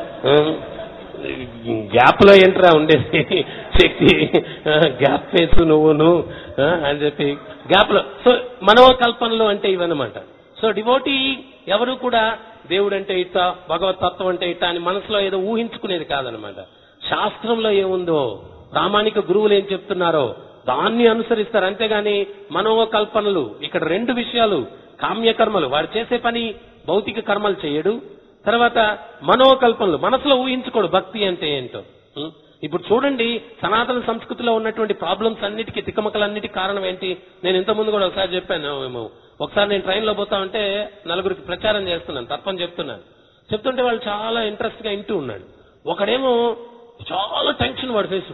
గ్యాప్ లో ఏంట్రా ఉండేది శక్తి గ్యాప్ ఫేస్ నువ్వును ఆ, అని చెప్పి గ్యాప్ లో సో మనోకల్పనలు అంటే ఇవన్నమాట సో డివోటీ ఎవరు కూడా దేవుడు అంటే ఇట్ట భగవత్ తత్వం అంటే ఇట్ట అని మనసులో ఏదో ఊహించుకునేది కాదనమాట శాస్త్రంలో ఏముందో ప్రామాణిక గురువులు ఏం చెప్తున్నారో దాన్ని అనుసరిస్తారు అంతేగాని మనోకల్పనలు ఇక్కడ రెండు విషయాలు కామ్యకర్మలు వాడు చేసే పని భౌతిక కర్మలు చేయడు తర్వాత మనోకల్పనలు మనసులో ఊహించుకోడు భక్తి అంటే ఏంటో ఉం? ఇప్పుడు చూడండి సనాతన సంస్కృతిలో ఉన్నటువంటి ప్రాబ్లమ్స్ అన్నిటికీ తిక్కమకలన్నిటికీ కారణం ఏంటి నేను ఇంతకుముందు కూడా ఒకసారి చెప్పాను మేము ఒకసారి నేను ట్రైన్లో పోతా ఉంటే నలుగురికి ప్రచారం చేస్తున్నాను తప్పని చెప్తున్నాను చెప్తుంటే వాళ్ళు చాలా ఇంట్రెస్ట్ గా వింటూ ఉన్నాడు ఒకడేమో చాలా టెన్షన్ వాడి ఫేస్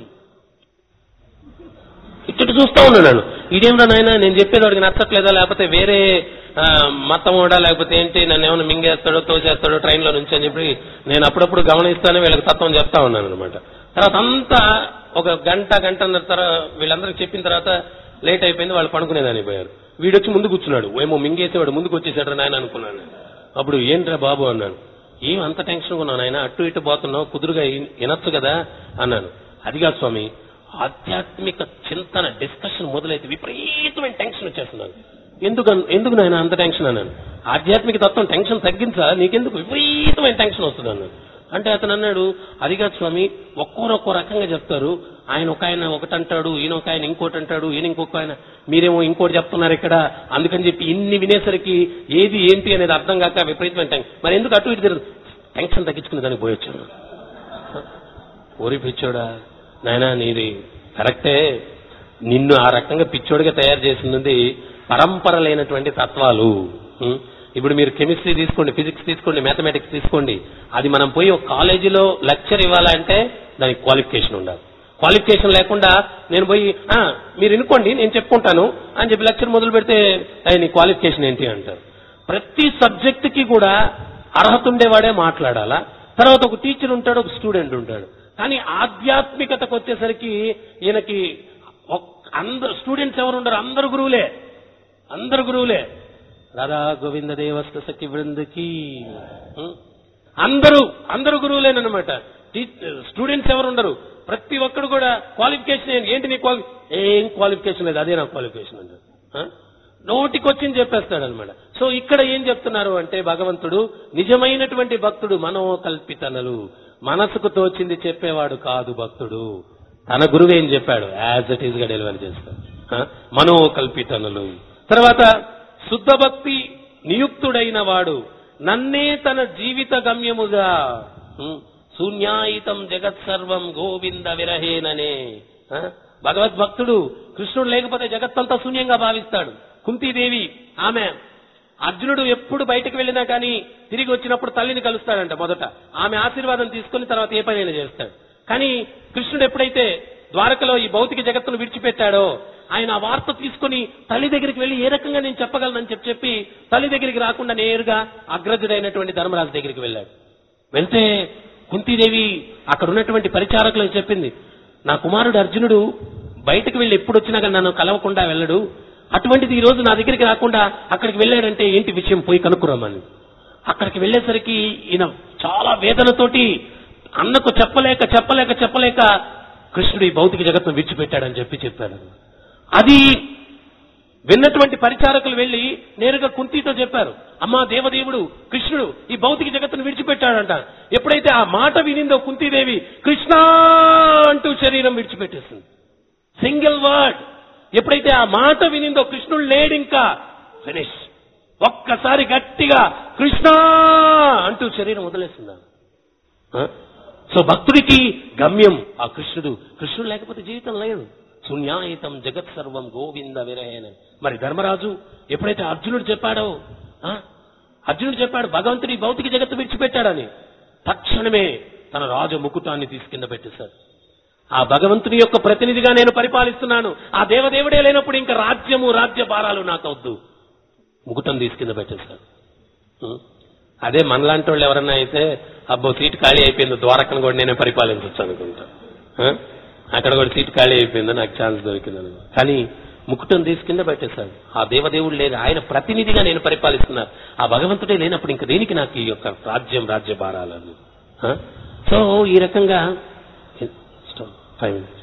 ఇచ్చటి చూస్తా ఉన్నాను ఇదేమిరా నాయన నేను చెప్పేది వాడికి నచ్చట్లేదా లేకపోతే వేరే ఆ, మతమోడా లేకపోతే ఏంటి నన్ను ఏమైనా మింగేస్తాడో తోచేస్తాడో ట్రైన్లో నుంచి అని చెప్పి నేను అప్పుడప్పుడు గమనిస్తాను వీళ్ళకి తత్వం చెప్తా ఉన్నాను అనమాట తర్వాత అంతా ఒక గంట గంటన్నర తర్వాత వీళ్ళందరికీ చెప్పిన తర్వాత లేట్ అయిపోయింది వాళ్ళు పడుకునేదానికి పోయారు వీడొచ్చి ముందు కూర్చున్నాడు ఏమో మింగేసేవాడు ముందుకు వచ్చేసాడు నాయన అనుకున్నాను అప్పుడు ఏంట్రా బాబు అన్నాను ఏం అంత టెన్షన్ ఉన్నాను ఆయన అటు ఇటు పోతున్నావు కుదురుగా విన- వినొచ్చు కదా అన్నాను అది కాదు స్వామి ఆధ్యాత్మిక చింతన డిస్కషన్ మొదలైతే విపరీతమైన టెన్షన్ వచ్చేస్తున్నాను ఎందుకు అన్- ఎందుకు నాయన అంత టెన్షన్ అన్నాను ఆధ్యాత్మిక తత్వం టెన్షన్ తగ్గించా నీకెందుకు విపరీతమైన టెన్షన్ వస్తుంది అన్నాడు అంటే అతను అన్నాడు అది కాదు స్వామి ఒక్కోరు ఒక్కో రకంగా చెప్తారు ఆయన ఒక ఆయన ఒకటి అంటాడు ఈయన ఒక ఆయన ఇంకోటి అంటాడు ఈయన ఇంకొక ఆయన మీరేమో ఇంకోటి చెప్తున్నారు ఇక్కడ అందుకని చెప్పి ఇన్ని వినేసరికి ఏది ఏంటి అనేది అర్థం కాక విపరీతమైన టెన్షన్ మరి ఎందుకు అటు ఇటు తిరగదు టెన్షన్ తగ్గించుకునే దానికి పోయొచ్చాను ఓరి పిచ్చోడా నాయనా నీది కరెక్టే నిన్ను ఆ రకంగా పిచ్చోడిగా తయారు చేసింది పరంపర లేనటువంటి తత్వాలు ఉం? ఇప్పుడు మీరు కెమిస్ట్రీ తీసుకోండి ఫిజిక్స్ తీసుకోండి మ్యాథమెటిక్స్ తీసుకోండి అది మనం పోయి ఒక కాలేజీలో లెక్చర్ ఇవ్వాలంటే దానికి క్వాలిఫికేషన్ ఉండాలి క్వాలిఫికేషన్ లేకుండా నేను పోయి "ఆ, మీరు వినుకోండి నేను చెప్పుకుంటాను అని చెప్పి లెక్చర్ మొదలు పెడితే "అయ్య, నీ క్వాలిఫికేషన్ ఏంటి అంటారు ప్రతి సబ్జెక్ట్ కి కూడా అర్హత ఉండేవాడే మాట్లాడాలా తర్వాత ఒక టీచర్ ఉంటాడు ఒక స్టూడెంట్ ఉంటాడు కానీ ఆధ్యాత్మికతకు వచ్చేసరికి ఈయనకి ఒక్- అందరు స్టూడెంట్స్ ఎవరు ఉండరు అందరు గురువులే అందరు గురువులే రాధా గోవింద దేవస్థ సఖి బృందకి ఉం? అందరూ అందరు గురువులేనమాట స్టూడెంట్స్ ఎవరు ఉండరు ప్రతి ఒక్కడు కూడా క్వాలిఫికేషన్ ఏంటి ఏంటి నీ క్వాలి ఏం క్వాలిఫికేషన్ లేదు అదే నా క్వాలిఫికేషన్ అంటారు ఆ? నోటికొచ్చింది చెప్పేస్తాడు అనమాట సో ఇక్కడ ఏం చెప్తున్నారు అంటే భగవంతుడు నిజమైనటువంటి భక్తుడు మనోకల్పితనలు మనసుకు తోచింది చెప్పేవాడు కాదు భక్తుడు తన గురువు ఏం చెప్పాడు యాజ్ ఇట్ ఈస్ గా డెలివరీ చేస్తాడు ఆ? మనోకల్పితనలు తర్వాత శుద్ధ భక్తి నియుక్తుడైన వాడు నన్నే తన జీవిత గమ్యముగా ఉం, శూన్యాయితం జగత్ సర్వం గోవింద విరహేననే ఆ? భగవద్భక్తుడు కృష్ణుడు లేకపోతే జగత్తంతా శూన్యంగా భావిస్తాడు కుంతీదేవి ఆమె అర్జునుడు ఎప్పుడు బయటకు వెళ్ళినా కానీ తిరిగి వచ్చినప్పుడు తల్లిని కలుస్తాడంట మొదట ఆమె ఆశీర్వాదం తీసుకుని తర్వాత ఏ పనైనా చేస్తాడు కానీ కృష్ణుడు ఎప్పుడైతే ద్వారకలో ఈ భౌతిక జగత్తును విడిచిపెట్టాడో ఆయన ఆ వార్త తీసుకుని తల్లి దగ్గరికి వెళ్ళి ఏ రకంగా నేను చెప్పగలనని చెప్పి చెప్పి తల్లి దగ్గరికి రాకుండా నేరుగా అగ్రజుడైనటువంటి ధర్మరాజు దగ్గరికి వెళ్ళాడు వెళ్తే కుంతీదేవి అక్కడ ఉన్నటువంటి పరిచారకులకు చెప్పింది నా కుమారుడు అర్జునుడు బయటకు వెళ్ళి ఎప్పుడు వచ్చినా కానీ నన్ను కలవకుండా వెళ్ళడు అటువంటిది ఈ రోజు నా దగ్గరికి రాకుండా అక్కడికి వెళ్ళాడంటే ఏంటి విషయం పోయి కనుక్కురమ్మని అక్కడికి వెళ్ళేసరికి ఈయన చాలా వేదనతోటి అన్నకు చెప్పలేక చెప్పలేక చెప్పలేక కృష్ణుడు ఈ భౌతిక జగత్తును విడిచిపెట్టాడని చెప్పి చెప్పాడు అది విన్నటువంటి పరిచారకులు వెళ్లి నేరుగా కుంతితో చెప్పారు అమ్మా దేవదేవుడు కృష్ణుడు ఈ భౌతిక జగత్తును విడిచిపెట్టాడంట ఎప్పుడైతే ఆ మాట వినిందో కుంతీదేవి కృష్ణ అంటూ శరీరం విడిచిపెట్టేసింది సింగిల్ వర్డ్ ఎప్పుడైతే ఆ మాట వినిందో కృష్ణుడు లేడు ఇంకా ఫినిష్ ఒక్కసారి గట్టిగా కృష్ణ అంటూ శరీరం వదిలేసిందా సో భక్తుడికి గమ్యం ఆ కృష్ణుడు కృష్ణుడు లేకపోతే జీవితం లేదు శూన్యాయితం జగత్ సర్వం గోవింద విరహేన మరి ధర్మరాజు ఎప్పుడైతే అర్జునుడు చెప్పాడో ఆ, అర్జునుడు చెప్పాడు భగవంతుడి ఈ భౌతిక జగత్తు విడిచిపెట్టాడని తక్షణమే తన రాజు ముకుటాన్ని తీసి కింద పెట్టేశాడు ఆ భగవంతుని యొక్క ప్రతినిధిగా నేను పరిపాలిస్తున్నాను ఆ దేవదేవుడే లేనప్పుడు ఇంకా రాజ్యము రాజ్య భారాలు నాకు వద్దు ముకుటం తీసి కింద పెట్టేశాడు ఉం? అదే మనలాంటి వాళ్ళు ఎవరన్నా అయితే అబ్బో సీటు ఖాళీ అయిపోయింది ద్వారకను కూడా నేనే పరిపాలించవచ్చు అనుకుంటా ఆ? అక్కడ కూడా సీటు ఖాళీ అయిపోయింది నాకు ఛాన్స్ దొరికిందని కానీ ముకుటం తీసి కింద పెట్టేశాడు ఆ దేవదేవుడు లేదు ఆయన ప్రతినిధిగా నేను పరిపాలిస్తున్నాను ఆ భగవంతుడే లేనప్పుడు ఇంక దేనికి నాకు ఈ యొక్క రాజ్యం రాజ్య భారాలని ఆ? సో ఈ రకంగా ఫైవ్ మినిట్స్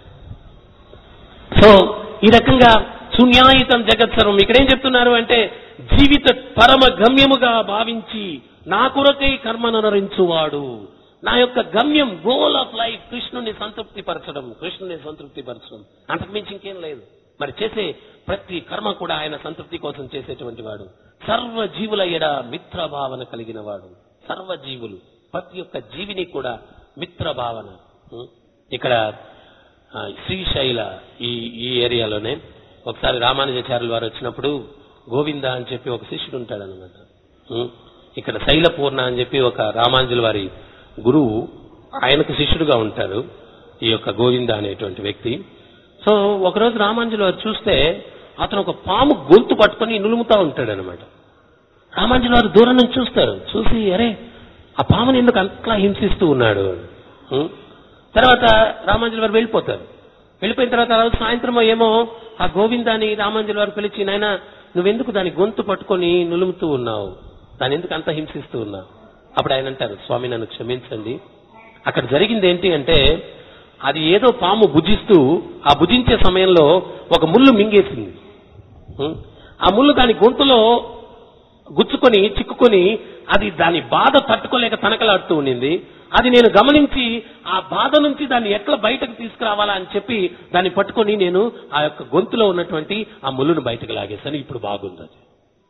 సో ఈ రకంగా శూన్యాయుతం జగత్ సర్వం ఇక్కడేం చెప్తున్నారు అంటే జీవిత పరమ గమ్యముగా భావించి నా కొరకై కర్మనరించువాడు నా యొక్క గమ్యం గోల్ ఆఫ్ లైఫ్ కృష్ణుని సంతృప్తి పరచడం కృష్ణుని సంతృప్తి పరచడం అంతకుమించి ఇంకేం లేదు మరి చేసే ప్రతి కర్మ కూడా ఆయన సంతృప్తి కోసం చేసేటువంటి వాడు సర్వ జీవుల ఎడ మిత్ర భావన కలిగిన వాడు సర్వ జీవులు ప్రతి ఒక్క జీవిని కూడా మిత్ర భావన ఉం? ఇక్కడ ఆ, శ్రీశైల ఈ ఈ ఏరియాలోనే ఒకసారి రామానుజాచార్యుల వారు వచ్చినప్పుడు గోవింద అని చెప్పి ఒక శిష్యుడు ఉంటాడు అనమాట ఇక్కడ శైలపూర్ణ అని చెప్పి ఒక రామానుజుల వారి గురువు ఆయనకు శిష్యుడుగా ఉంటారు ఈ యొక్క గోవింద అనేటువంటి వ్యక్తి సో ఒకరోజు రామానుజుల వారు చూస్తే అతను ఒక పాము గొంతు పట్టుకొని నులుముతా ఉంటాడు అనమాట రామాంజుల వారు దూరం నుంచి చూస్తారు చూసి అరే ఆ పాముని ఎందుకు అంతలా హింసిస్తూ ఉన్నాడు ఉం? తర్వాత రామాంజుల వారు వెళ్ళిపోతారు వెళ్ళిపోయిన తర్వాత ఆ రోజు సాయంత్రం ఏమో ఆ గోవిందాని రామాంజుల వారు పిలిచి నాయన నువ్వెందుకు దాని గొంతు పట్టుకొని నులుముతూ ఉన్నావు దాని ఎందుకు అంత హింసిస్తూ ఉన్నావు అప్పుడు ఆయన అంటారు స్వామి నన్ను క్షమించండి అక్కడ జరిగింది ఏంటి అంటే అది ఏదో పాము భుజిస్తూ ఆ భుజించే సమయంలో ఒక ముళ్ళు మింగేసింది ఉం? ఆ ముళ్ళు దాని గొంతులో గుచ్చుకొని చిక్కుకొని అది దాని బాధ తట్టుకోలేక తనకలాడుతూ ఉండింది అది నేను గమనించి ఆ బాధ నుంచి దాన్ని ఎట్లా బయటకు తీసుకురావాలా అని చెప్పి దాన్ని పట్టుకొని నేను ఆ యొక్క గొంతులో ఉన్నటువంటి ఆ ముళ్ళును బయటకు లాగేశాను ఇప్పుడు బాగుంది అది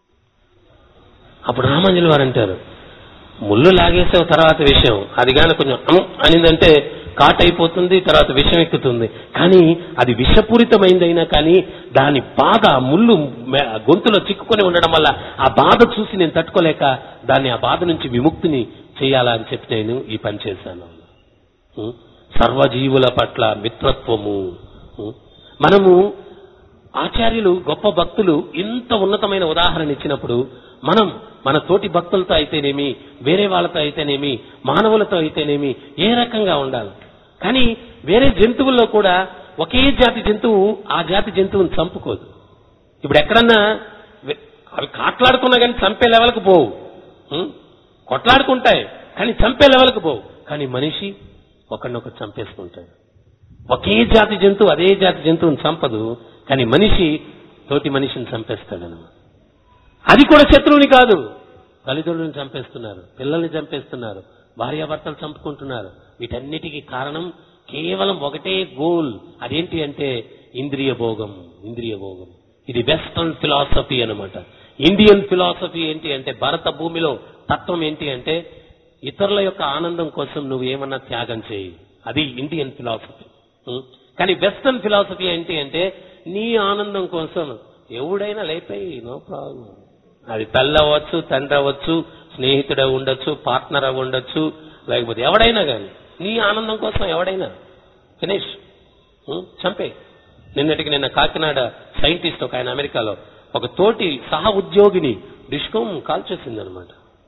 అప్పుడు రామాంజలి వారు అంటారు ముళ్ళు లాగేసావు తర్వాత విషయం అది గాని కొంచెం అం అనిందంటే కాట్ అయిపోతుంది తర్వాత విషం ఎక్కుతుంది కానీ అది విషపూరితమైందైనా కానీ దాని బాధ ఆ ముళ్ళు మె- గొంతులో చిక్కుకొని ఉండడం వల్ల ఆ బాధ చూసి నేను తట్టుకోలేక దాన్ని ఆ బాధ నుంచి విముక్తిని చేయాలా అని చెప్పి నేను ఈ పని చేశాను ఉం? సర్వజీవుల పట్ల మిత్రత్వము ఉం? మనము ఆచార్యులు గొప్ప భక్తులు ఇంత ఉన్నతమైన ఉదాహరణ ఇచ్చినప్పుడు మనం మన తోటి భక్తులతో అయితేనేమి వేరే వాళ్ళతో అయితేనేమి మానవులతో అయితేనేమి ఏ రకంగా ఉండాలి కానీ వేరే జంతువుల్లో కూడా ఒకే జాతి జంతువు ఆ జాతి జంతువుని చంపుకోదు ఇప్పుడు ఎక్కడన్నా వె- అవి కాట్లాడుకున్నా కానీ చంపే లెవెల్కి పోవు ఉం? కొట్లాడుకుంటాయి కానీ చంపే లెవెల్కి పోవు కానీ మనిషి ఒకరినొకరు చంపేసుకుంటాడు ఒకే జాతి జంతువు అదే జాతి జంతువుని చంపదు కానీ మనిషి తోటి మనిషిని చంపేస్తాడనమాట అది కూడా శత్రువుని కాదు తల్లిదండ్రులను చంపేస్తున్నారు పిల్లల్ని చంపేస్తున్నారు భార్యాభర్తలు చంపుకుంటున్నారు వీటన్నిటికీ కారణం కేవలం ఒకటే గోల్ అదేంటి అంటే ఇంద్రియ భోగం ఇంద్రియ భోగం ఇది వెస్టర్న్ ఫిలాసఫీ అన్నమాట ఇండియన్ ఫిలాసఫీ ఏంటి అంటే భారత భూమిలో తత్వం ఏంటి అంటే ఇతరుల యొక్క ఆనందం కోసం నువ్వు ఏమన్నా త్యాగం చేయి అది ఇండియన్ ఫిలాసఫీ ఉం? కానీ వెస్టర్న్ ఫిలాసఫీ ఏంటి అంటే నీ ఆనందం కోసం ఎవడైనా లేపాయి నో ప్రాబ్లం అది తల్లి అవ్వచ్చు తండ్రి అవ్వచ్చు స్నేహితుడు ఉండొచ్చు పార్ట్నర్ అవి ఉండొచ్చు లేకపోతే ఎవడైనా కానీ నీ ఆనందం కోసం ఎవడైనా ఫినిష్ చంపే నిన్నటికి నిన్న కాకినాడ సైంటిస్ట్ ఒక ఆయన అమెరికాలో ఒక తోటి సహ ఉద్యోగిని డిస్కోం కాల్చేసింది అనమాట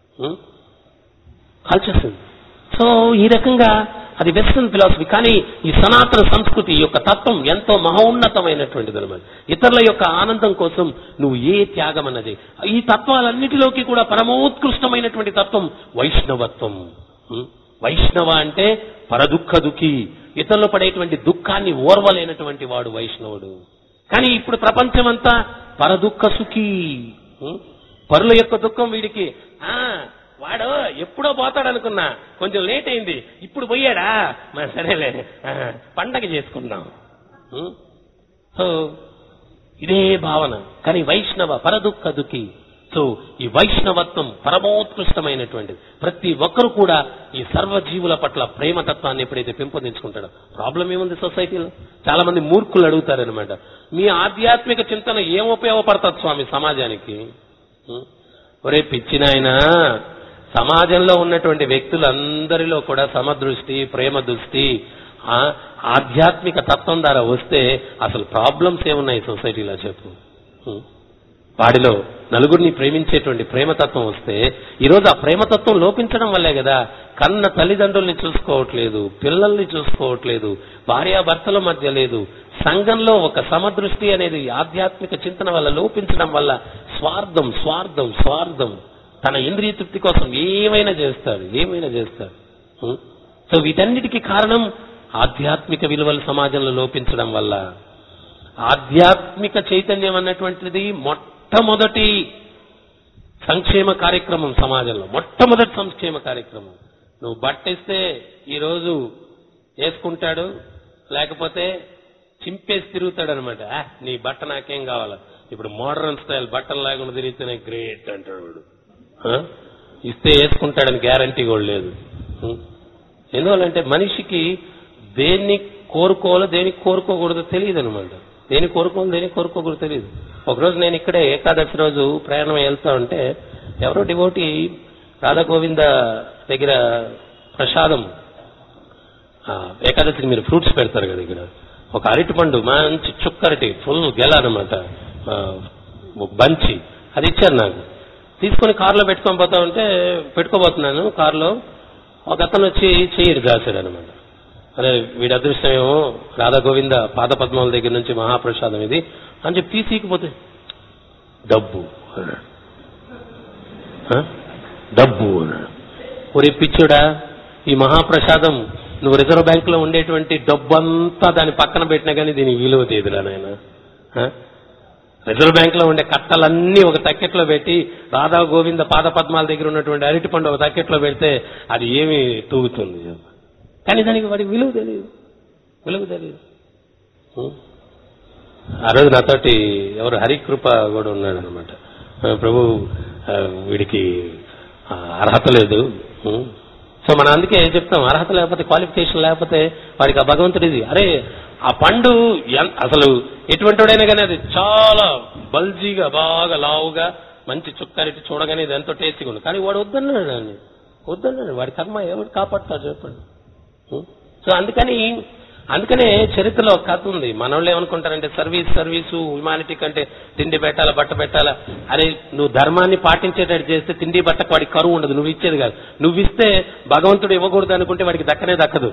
కాల్చేసింది సో ఈ రకంగా అది వెస్టర్న్ ఫిలాసఫీ కానీ ఈ సనాతన సంస్కృతి ఈ యొక్క తత్వం ఎంతో మహోన్నతమైనటువంటిది అనమాట ఇతరుల యొక్క ఆనందం కోసం నువ్వు ఏ త్యాగం అన్నది ఈ తత్వాలన్నిటిలోకి కూడా పరమోత్కృష్టమైనటువంటి తత్వం వైష్ణవత్వం ఉం? వైష్ణవ అంటే పరదుఃఖ దుఃఖి ఇతరులు పడేటువంటి దుఃఖాన్ని ఓర్వలేనటువంటి వాడు వైష్ణవుడు కానీ ఇప్పుడు ప్రపంచమంతా పరదుఃఖ సుఖీ ఉం? పరుల యొక్క దుఃఖం వీడికి ఆ వాడు ఎప్పుడో పోతాడు అనుకున్నా కొంచెం లేట్ అయింది ఇప్పుడు పోయాడా మరి సరేలే ఆ, పండగ చేసుకుందాం ఉం? సో ఇదే భావన కానీ వైష్ణవ పరదుఃఖ దుఃఖి సో ఈ వైష్ణవత్వం పరమోత్కృష్టమైనటువంటిది ప్రతి ఒక్కరు కూడా ఈ సర్వజీవుల పట్ల ప్రేమతత్వాన్ని ఎప్పుడైతే పెంపొందించుకుంటాడో ప్రాబ్లం ఏముంది సొసైటీలో చాలా మంది మూర్ఖులు అడుగుతారనమాట మీ ఆధ్యాత్మిక చింతన ఏం ఉపయోగపడుతుంది స్వామి సమాజానికి ఉం? ఒరే పిచ్చినాయనా సమాజంలో ఉన్నటువంటి వ్యక్తులందరిలో కూడా సమదృష్టి ప్రేమ దృష్టి ఆ ఆధ్యాత్మిక తత్వం ద్వారా వస్తే అసలు ప్రాబ్లమ్స్ ఏమున్నాయి సొసైటీలో చెప్పు ఉం? వాడిలో నలుగురిని ప్రేమించేటువంటి ప్రేమతత్వం వస్తే ఈరోజు ఆ ప్రేమతత్వం లోపించడం వల్లే కదా కన్న తల్లిదండ్రుల్ని చూసుకోవట్లేదు పిల్లల్ని చూసుకోవట్లేదు భార్యాభర్తల మధ్య లేదు సంఘంలో ఒక సమదృష్టి అనేది ఆధ్యాత్మిక చింతన వల్ల లోపించడం వల్ల స్వార్థం స్వార్థం స్వార్థం తన ఇంద్రియ తృప్తి కోసం ఏమైనా చేస్తాడు ఏమైనా చేస్తాడు ఉం? సో వీటన్నిటికీ కారణం ఆధ్యాత్మిక విలువలు సమాజంలో లోపించడం వల్ల ఆధ్యాత్మిక చైతన్యం అన్నటువంటిది మొట్టమొదటి సంక్షేమ కార్యక్రమం సమాజంలో మొట్టమొదటి సంక్షేమ కార్యక్రమం నువ్వు బట్ట ఇస్తే ఈరోజు వేసుకుంటాడు లేకపోతే చింపేసి తిరుగుతాడు అనమాట నీ బట్ట నాకేం కావాలా ఇప్పుడు మోడర్న్ స్టైల్ బట్టలు లేకుండా తిరిగితేనే గ్రేట్ అంటాడు వాడు ఆ? ఇస్తే వేసుకుంటాడని గ్యారంటీ కూడా లేదు ఉం? ఎందువల్లంటే మనిషికి దేన్ని కోరుకోవాలో దేనికి కోరుకోకూడదో తెలియదు అనమాట దేని కోరుకోవాలో దేనికి కోరుకోకూడదో తెలియదు ఒకరోజు నేను ఇక్కడే ఏకాదశి రోజు ప్రయాణం వెళ్తా ఉంటే ఎవరో డివోటి రాధా గోవింద దగ్గర ప్రసాదం ఆ, ఏకాదశికి మీరు ఫ్రూట్స్ పెడతారు కదా ఇక్కడ ఒక అరటి పండు మంచి చుక్కరటి ఫుల్ గెల అనమాట బంచి అది ఇచ్చారు నాకు తీసుకొని కారులో పెట్టుకొని పోతా ఉంటే పెట్టుకోబోతున్నాను కారులో ఒక అతను వచ్చి చెయ్యి దాచాడు అనమాట అరే వీడి అదృష్టం ఏమో రాధా గోవింద పాద పద్మాల దగ్గర నుంచి మహాప్రసాదం ఇది అని చెప్పి తీసికపోతే డబ్బు అన్నాడు ఆ? డబ్బు అన్నాడు ఒరే పిచ్చుడా ఈ మహాప్రసాదం నువ్వు రిజర్వ్ బ్యాంక్ లో ఉండేటువంటి డబ్బు అంతా దాని పక్కన పెట్టినా కానీ దీనికి విలువ తీదురా నాయన రిజర్వ్ బ్యాంక్ లో ఉండే కట్టలన్నీ ఒక తక్కెట్లో పెట్టి రాధా గోవింద పాద పద్మాల దగ్గర ఉన్నటువంటి అరటి పండు ఒక తక్కెట్లో పెడితే అది ఏమి తూగుతుంది చెప్పు. కానీ దానికి వాడికి విలువ తెలియదు విలువ తెలియదు ఉం? ఆ రోజు నాతోటి ఎవరు హరికృప కూడా ఉన్నాడు అనమాట ప్రభు ఆ, వీడికి ఆ, అర్హత లేదు ఉం? సో మనం అందుకే ఏం చెప్తాం అర్హత లేకపోతే క్వాలిఫికేషన్ లేకపోతే వాడికి ఆ భగవంతుడిది అరే ఆ పండు ఎన్- అసలు ఎటువంటి వాడైనా కానీ అది చాలా బల్జీగా బాగా లావుగా మంచి చుక్కరిటి చూడగానే ఇది ఎంతో టేస్టీగా ఉంది కానీ వాడు వద్దన్నాడు అండి వద్దన్నాడు వాడి కర్మ ఎవరు కాపాడుతాడు చెప్పండి ఉం? సో అందుకని అందుకనే చరిత్రలో ఒక కథ ఉంది మనోళ్ళు ఏమనుకుంటారంటే సర్వీస్ సర్వీసు హ్యుమానిటీ కంటే తిండి పెట్టాలా బట్ట పెట్టాలా అరే నువ్వు ధర్మాన్ని పాటించేటట్టు చేస్తే తిండి బట్టకు వాడికి కరువు ఉండదు నువ్వు ఇచ్చేది కాదు నువ్వు ఇస్తే భగవంతుడు ఇవ్వకూడదు అనుకుంటే వాడికి దక్కనే దక్కదు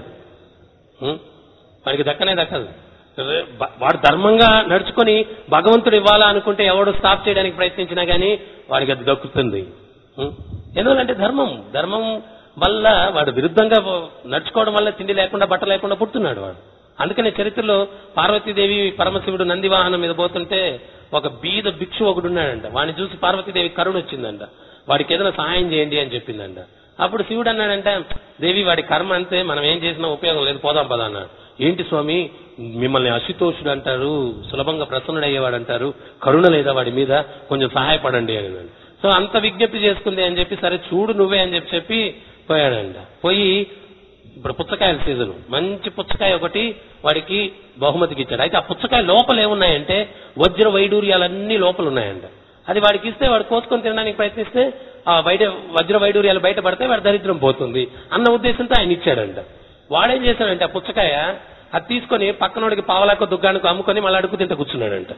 ఉం? వాడికి దక్కనే దక్కదు రే- బ- వాడు ధర్మంగా నడుచుకొని భగవంతుడు ఇవ్వాలా అనుకుంటే ఎవడు స్టాప్ చేయడానికి ప్రయత్నించినా గానీ వాడికి అది దక్కుతుంది ఉం? ఎందువల్లంటే ధర్మం ధర్మం వల్ల వాడు విరుద్ధంగా నడుచుకోవడం వల్ల తిండి లేకుండా బట్ట లేకుండా పుడుతున్నాడు వాడు అందుకనే చరిత్రలో పార్వతీదేవి పరమశివుడు నంది వాహనం మీద పోతుంటే ఒక బీద భిక్షు ఒకడు ఉన్నాడంట వాడిని చూసి పార్వతీదేవి కరుణ వచ్చిందంట వాడికి ఏదైనా సహాయం చేయండి అని చెప్పిందంట అప్పుడు శివుడు అన్నాడంట దేవి వాడి కర్మ అంతే మనం ఏం చేసినా ఉపయోగం లేదు పోదాం పదా అన్నాడు ఏంటి స్వామి మిమ్మల్ని అశుతోషుడు అంటారు సులభంగా ప్రసన్నుడయ్యేవాడు అంటారు కరుణ లేదా వాడి మీద కొంచెం సహాయపడండి అని అన్నాడు. సో అంత విజ్ఞప్తి చేసుకుంది అని చెప్పి సరే చూడు నువ్వే అని చెప్పి చెప్పి పోయాడంట పోయి ఇప్పుడు పుచ్చకాయల సీజన్ మంచి పుచ్చకాయ ఒకటి వాడికి బహుమతికి ఇచ్చాడు అయితే ఆ పుచ్చకాయ లోపల ఏమున్నాయంటే వజ్ర వైడూర్యాలన్నీ లోపల ఉన్నాయంట అది వాడికి ఇస్తే వాడు కోసుకొని తినడానికి ప్రయత్నిస్తే ఆ బయట వజ్ర వైడూర్యాలు బయట పడితే వాడి దరిద్రం పోతుంది అన్న ఉద్దేశంతో ఆయన ఇచ్చాడంట వాడేం చేశాడంటే ఆ పుచ్చకాయ అది తీసుకొని పక్కనోడికి పావలాకో దుగ్గానికి అమ్ముకొని మళ్ళీ అడుగు తింట కూర్చున్నాడంట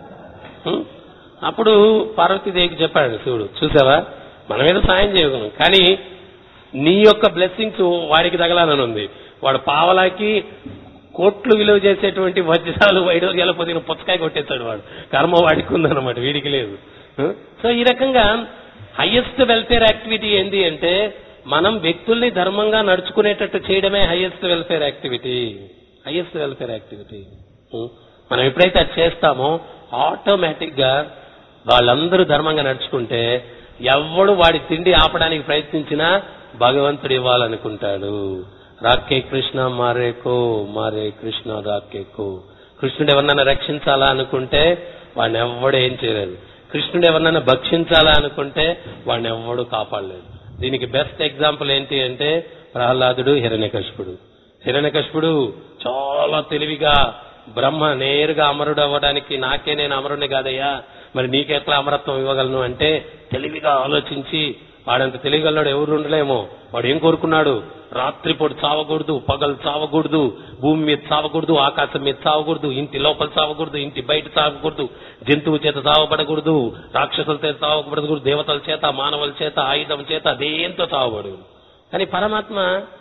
ఉం? అప్పుడు పార్వతీదేవికి చెప్పాడు శివుడు చూసావా మన మీద సాయం చేయగలం కానీ నీ యొక్క బ్లెస్సింగ్స్ వాడికి తగలాలని ఉంది వాడు పావలాకి కోట్లు విలువ చేసేటువంటి వజ్రాలు వైడోర్యాల పొదిగిన పుచ్చకాయ కొట్టేస్తాడు వాడు కర్మ వాడికి ఉందన్నమాట వీడికి లేదు ఉం? సో ఈ రకంగా హైయెస్ట్ వెల్ఫేర్ యాక్టివిటీ ఏంటి అంటే మనం వ్యక్తుల్ని ధర్మంగా నడుచుకునేటట్టు చేయడమే highest welfare activity highest welfare activity ఉం? మనం ఎప్పుడైతే అది చేస్తామో ఆటోమేటిక్ గా వాళ్ళందరూ ధర్మంగా నడుచుకుంటే ఎవడు వాడి తిండి ఆపడానికి ప్రయత్నించినా భగవంతుడు ఇవ్వాలనుకుంటాడు రాకే కృష్ణ మారేకో మారే కృష్ణ రాకేకో కృష్ణుడు ఎవరినైనా రక్షించాలా అనుకుంటే వాడిని ఎవడు ఏం చేయలేదు కృష్ణుడు ఎవరినైనా భక్షించాలా అనుకుంటే వాడిని ఎవడు కాపాడలేదు దీనికి బెస్ట్ ఎగ్జాంపుల్ ఏంటి అంటే ప్రహ్లాదుడు హిరణ్యకశిపుడు హిరణ్యకశిపుడు చాలా తెలివిగా బ్రహ్మ నేరుగా అమరుడు అవ్వడానికి నాకే నేను అమరుని కాదయ్యా మరి నీకెట్లా అమరత్వం ఇవ్వగలను అంటే తెలివిగా ఆలోచించి వాడంత తెలివిగలడు ఎవరు ఉండలేమో వాడు ఏం కోరుకున్నాడు రాత్రిపూట చావకూడదు పగలు చావకూడదు భూమి మీద చావకూడదు ఆకాశం మీద చావకూడదు ఇంటి లోపల చావకూడదు ఇంటి బయట చావకూడదు జంతువు చేత చావబడకూడదు రాక్షసుల చేత చావబడకూడదు దేవతల చేత మానవుల చేత ఆయుధం చేత దేంతో చావబడు కానీ పరమాత్మ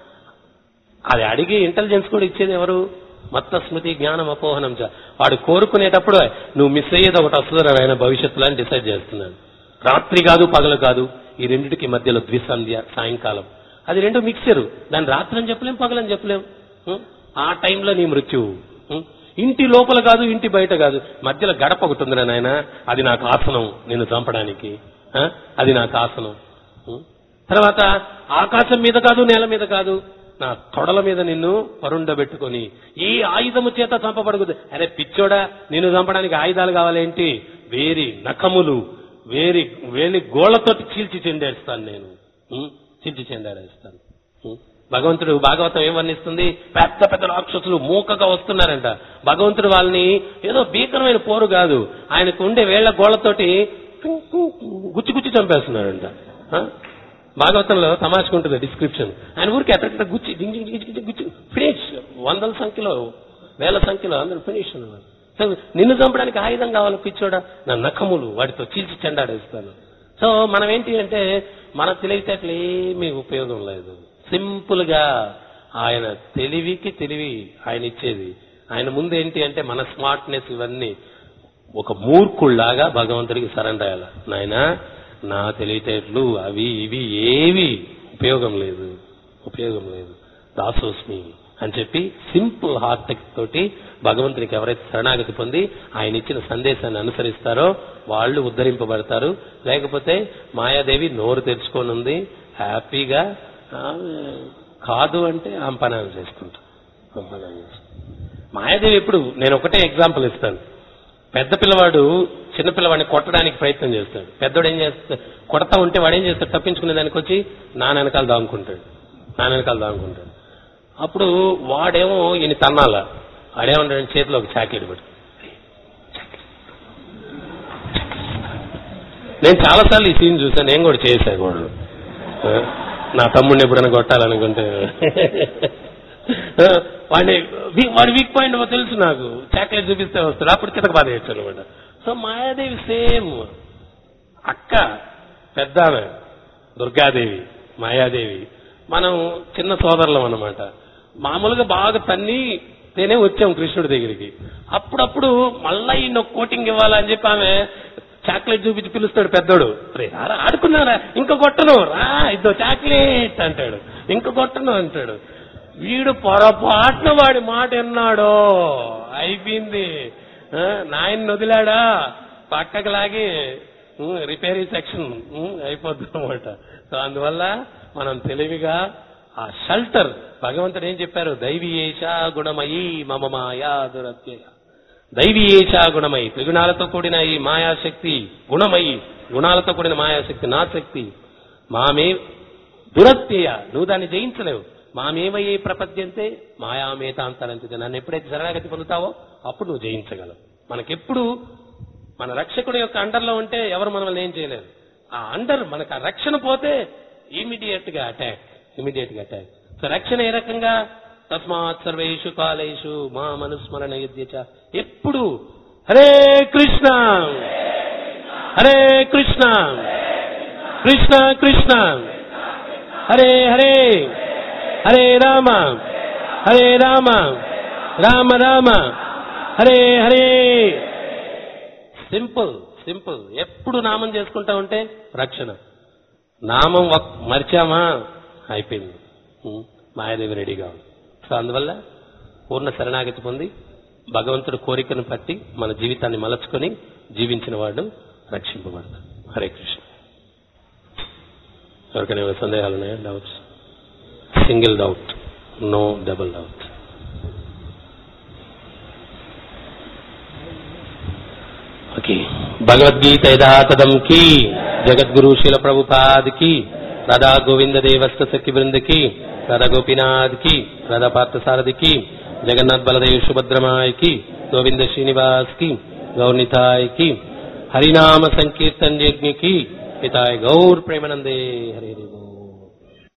అది అడిగి ఇంటెలిజెన్స్ కూడా ఇచ్చేది ఎవరు మత్త స్మృతి జ్ఞానం అపోహనం చ వాడు కోరుకునేటప్పుడు నువ్వు మిస్ అయ్యేది ఒకటి వస్తుంది ఆయన భవిష్యత్తులో అని డిసైడ్ చేస్తున్నాడు రాత్రి కాదు పగలు కాదు ఈ రెండిటికి మధ్యలో ద్విసంధ్య సాయంకాలం అది రెండు మిక్సరు దాన్ని రాత్రి అని చెప్పలేం పగలని చెప్పలేం ఉం? ఆ టైంలో నీ మృత్యువు ఉం? ఇంటి లోపల కాదు ఇంటి బయట కాదు మధ్యలో గడప ఒకటి ఉందిరా నాయన అది నాకు ఆసనం నిన్ను చంపడానికి ఆ? అది నాకు ఆసనం ఉం? తర్వాత ఆకాశం మీద కాదు నేల మీద కాదు నా తొడల మీద నిన్ను పరుండబెట్టుకొని ఈ ఆయుధము చేత చంపబడకూడదు అరే పిచ్చోడా నిన్ను చంపడానికి ఆయుధాలు కావాలేంటి వేరి నఖములు వేరి వేలి గోళ్లతోటి చీల్చి చెండేస్తాను నేను ఉం? చీల్చి చెండాడేస్తాను ఉం? భగవంతుడు భాగవతం ఏం వర్ణిస్తుంది పెద్ద పెద్ద రాక్షసులు మూకగా వస్తున్నారంట భగవంతుడు వాళ్ళని ఏదో భీకరమైన పోరు కాదు ఆయనకు ఉండే వేళ్ల గోళ్లతోటి గుచ్చి గుచ్చి చంపేస్తున్నాడంట ఆ? భాగవతంలో తమాషకుంటుంది డిస్క్రిప్షన్ ఆయన ఊరికి ఎక్కడ గుచ్చి డింగ్ డింగ్ డింగ్ డింగ్ గుచ్చి ఫినిష్ వందల సంఖ్యలో వేల సంఖ్యలో అందరూ ఫినిష్ అన్నమాట సో నిన్ను చంపడానికి ఆయుధం కావాలి పిచ్చోడా నా నఖములు వాటితో చీల్చి చెండాడేస్తాను సో మనం ఏంటి అంటే మన తెలివితేటలు ఏమీ ఉపయోగం లేదు సింపుల్ గా ఆయన తెలివికి తెలివి ఆయన ఇచ్చేది ఆయన ముందు ఏంటి అంటే మన స్మార్ట్నెస్ ఇవన్నీ ఒక మూర్ఖుల్లాగా భగవంతుడికి సరెండర్ అయ్యాల నాయన నా తెలివితేటలు అవి ఇవి ఏవి ఉపయోగం లేదు ఉపయోగం లేదు దాసోస్మి అని చెప్పి సింపుల్ హార్ట్ తోటి భగవంతునికి ఎవరైతే శరణాగతి పొంది ఆయన ఇచ్చిన సందేశాన్ని అనుసరిస్తారో వాళ్ళు ఉద్ధరింపబడతారు లేకపోతే మాయాదేవి నోరు తెరుచుకొని ఉంది హ్యాపీగా ఆమె కాదు అంటే ఆమె పని ఆమె చేసుకుంటాం ఆమె పని ఆమె చేసుకుంటాం. మాయాదేవి ఎప్పుడు నేను ఒకటే ఎగ్జాంపుల్ ఇస్తాను పెద్ద పిల్లవాడు చిన్న పిల్లవాడిని కొట్టడానికి ప్రయత్నం చేస్తాడు పెద్దోడు ఏం చేస్తాడు కొడతా ఉంటే వాడు ఏం చేస్తాడు తప్పించుకునే దానికి వచ్చి నాన్న వెనకాల దాంకుంటాడు నాన్న వెనకాల దాంకుంటాడు అప్పుడు వాడేమో ఈయన తన్నాల వాడేమంటాడు చేతిలో ఒక చాక్లెట్ పెట్టి నేను చాలాసార్లు ఈ సీన్ చూసాను నేను కూడా చేశాను కూడా ఆ, నా తమ్ముడిని ఎప్పుడైనా కొట్టాలనుకుంటే ఆ, వాడిని వీ- వాడి వీక్ పాయింట్ ఏమో తెలుసు నాకు చాక్లెట్ చూపిస్తే వస్తాడు అప్పుడు చితక బాధ చేయొచ్చు అనమాట సో మాయాదేవి సేమ్ అక్క పెద్ద ఆమె దుర్గాదేవి మాయాదేవి మనం చిన్న సోదరులం అన్నమాట మామూలుగా బాగా తన్ని తేనే వచ్చాం కృష్ణుడి దగ్గరికి అప్పుడప్పుడు మళ్ళా ఈయన ఒక కోటింగ్ ఇవ్వాలని చెప్పి ఆమె చాక్లెట్ చూపించి పిలుస్తాడు పెద్దోడు రే రారా ఆడుకున్నారా ఇంక కొట్టను రా ఇదో చాక్లెట్ అంటాడు ఇంక కొట్టను అంటాడు వీడు పొరపాటున వాడి మాట విన్నాడో అయిపోయింది ఆ, నాయన్ని వదిలాడా పక్కకి లాగి రిపేరీ సెక్షన్ అయిపోద్ది అనమాట సో అందువల్ల మనం తెలివిగా ఆ షల్టర్ భగవంతుడు ఏం చెప్పారు దైవీయేష గుణమయీ మమ మాయా దురత్యయ దైవీయేష గుణమయి త్రిగుణాలతో కూడిన ఈ మాయాశక్తి గుణమయి గుణాలతో కూడిన మాయాశక్తి నా శక్తి మామే దురత్యయ నువ్వు దాన్ని జయించలేవు మామేమయ్యే ప్రపద్యంతే మాయామేతాంతరంతే నన్ను ఎప్పుడైతే శరణాగతి పొందుతావో అప్పుడు నువ్వు జయించగలవు మనకెప్పుడు మన రక్షకుడి యొక్క అండర్లో ఉంటే ఎవరు మనల్ని ఏం చేయలేరు ఆ అండర్ మనకు ఆ రక్షణ పోతే ఇమీడియట్ గా అటాక్ ఇమీడియట్ గా అటాక్ సో రక్షణ ఏ రకంగా తస్మాత్ సర్వేషు కాలేషు మా మనుస్మరణ యుద్ధ్యచ ఎప్పుడు హరే కృష్ణ హరే కృష్ణ కృష్ణ కృష్ణ హరే హరే హరే రామ హరే రామ రామ రామ హరే హరే సింపుల్ సింపుల్ ఎప్పుడు నామం చేసుకుంటా ఉంటే రక్షణ నామం ఒక్- మరిచామా అయిపోయింది ఉం, మాయాదేవి రెడీగా ఉంది సో అందువల్ల పూర్ణ శరణాగతి పొంది భగవంతుడి కోరికను పట్టి మన జీవితాన్ని మలచుకొని జీవించిన వాడు రక్షింపబడతాడు హరే కృష్ణ ఎవరికైనా ఏమైనా సందేహాలు ఉన్నాయా doubts single doubt no double doubt okay Bhagavad Gita యథాతథం కి జగద్గురు శిల ప్రభుపాద్ కి రాధా గోవింద దేవస్థ సఖి బృంద కి రాధా గోపీనాథ్ కి రాధా పార్థసారథి కి జగన్నాథ్ బలదేవ్ సుభద్రమాయ్ కి గోవింద శ్రీనివాస్ కి గౌర్నితాయ్ కి హరినామ సంకీర్తన్ యజ్ఞ కి హితాయ్ గౌర్ ప్రేమనందే హరి హరి బోల్.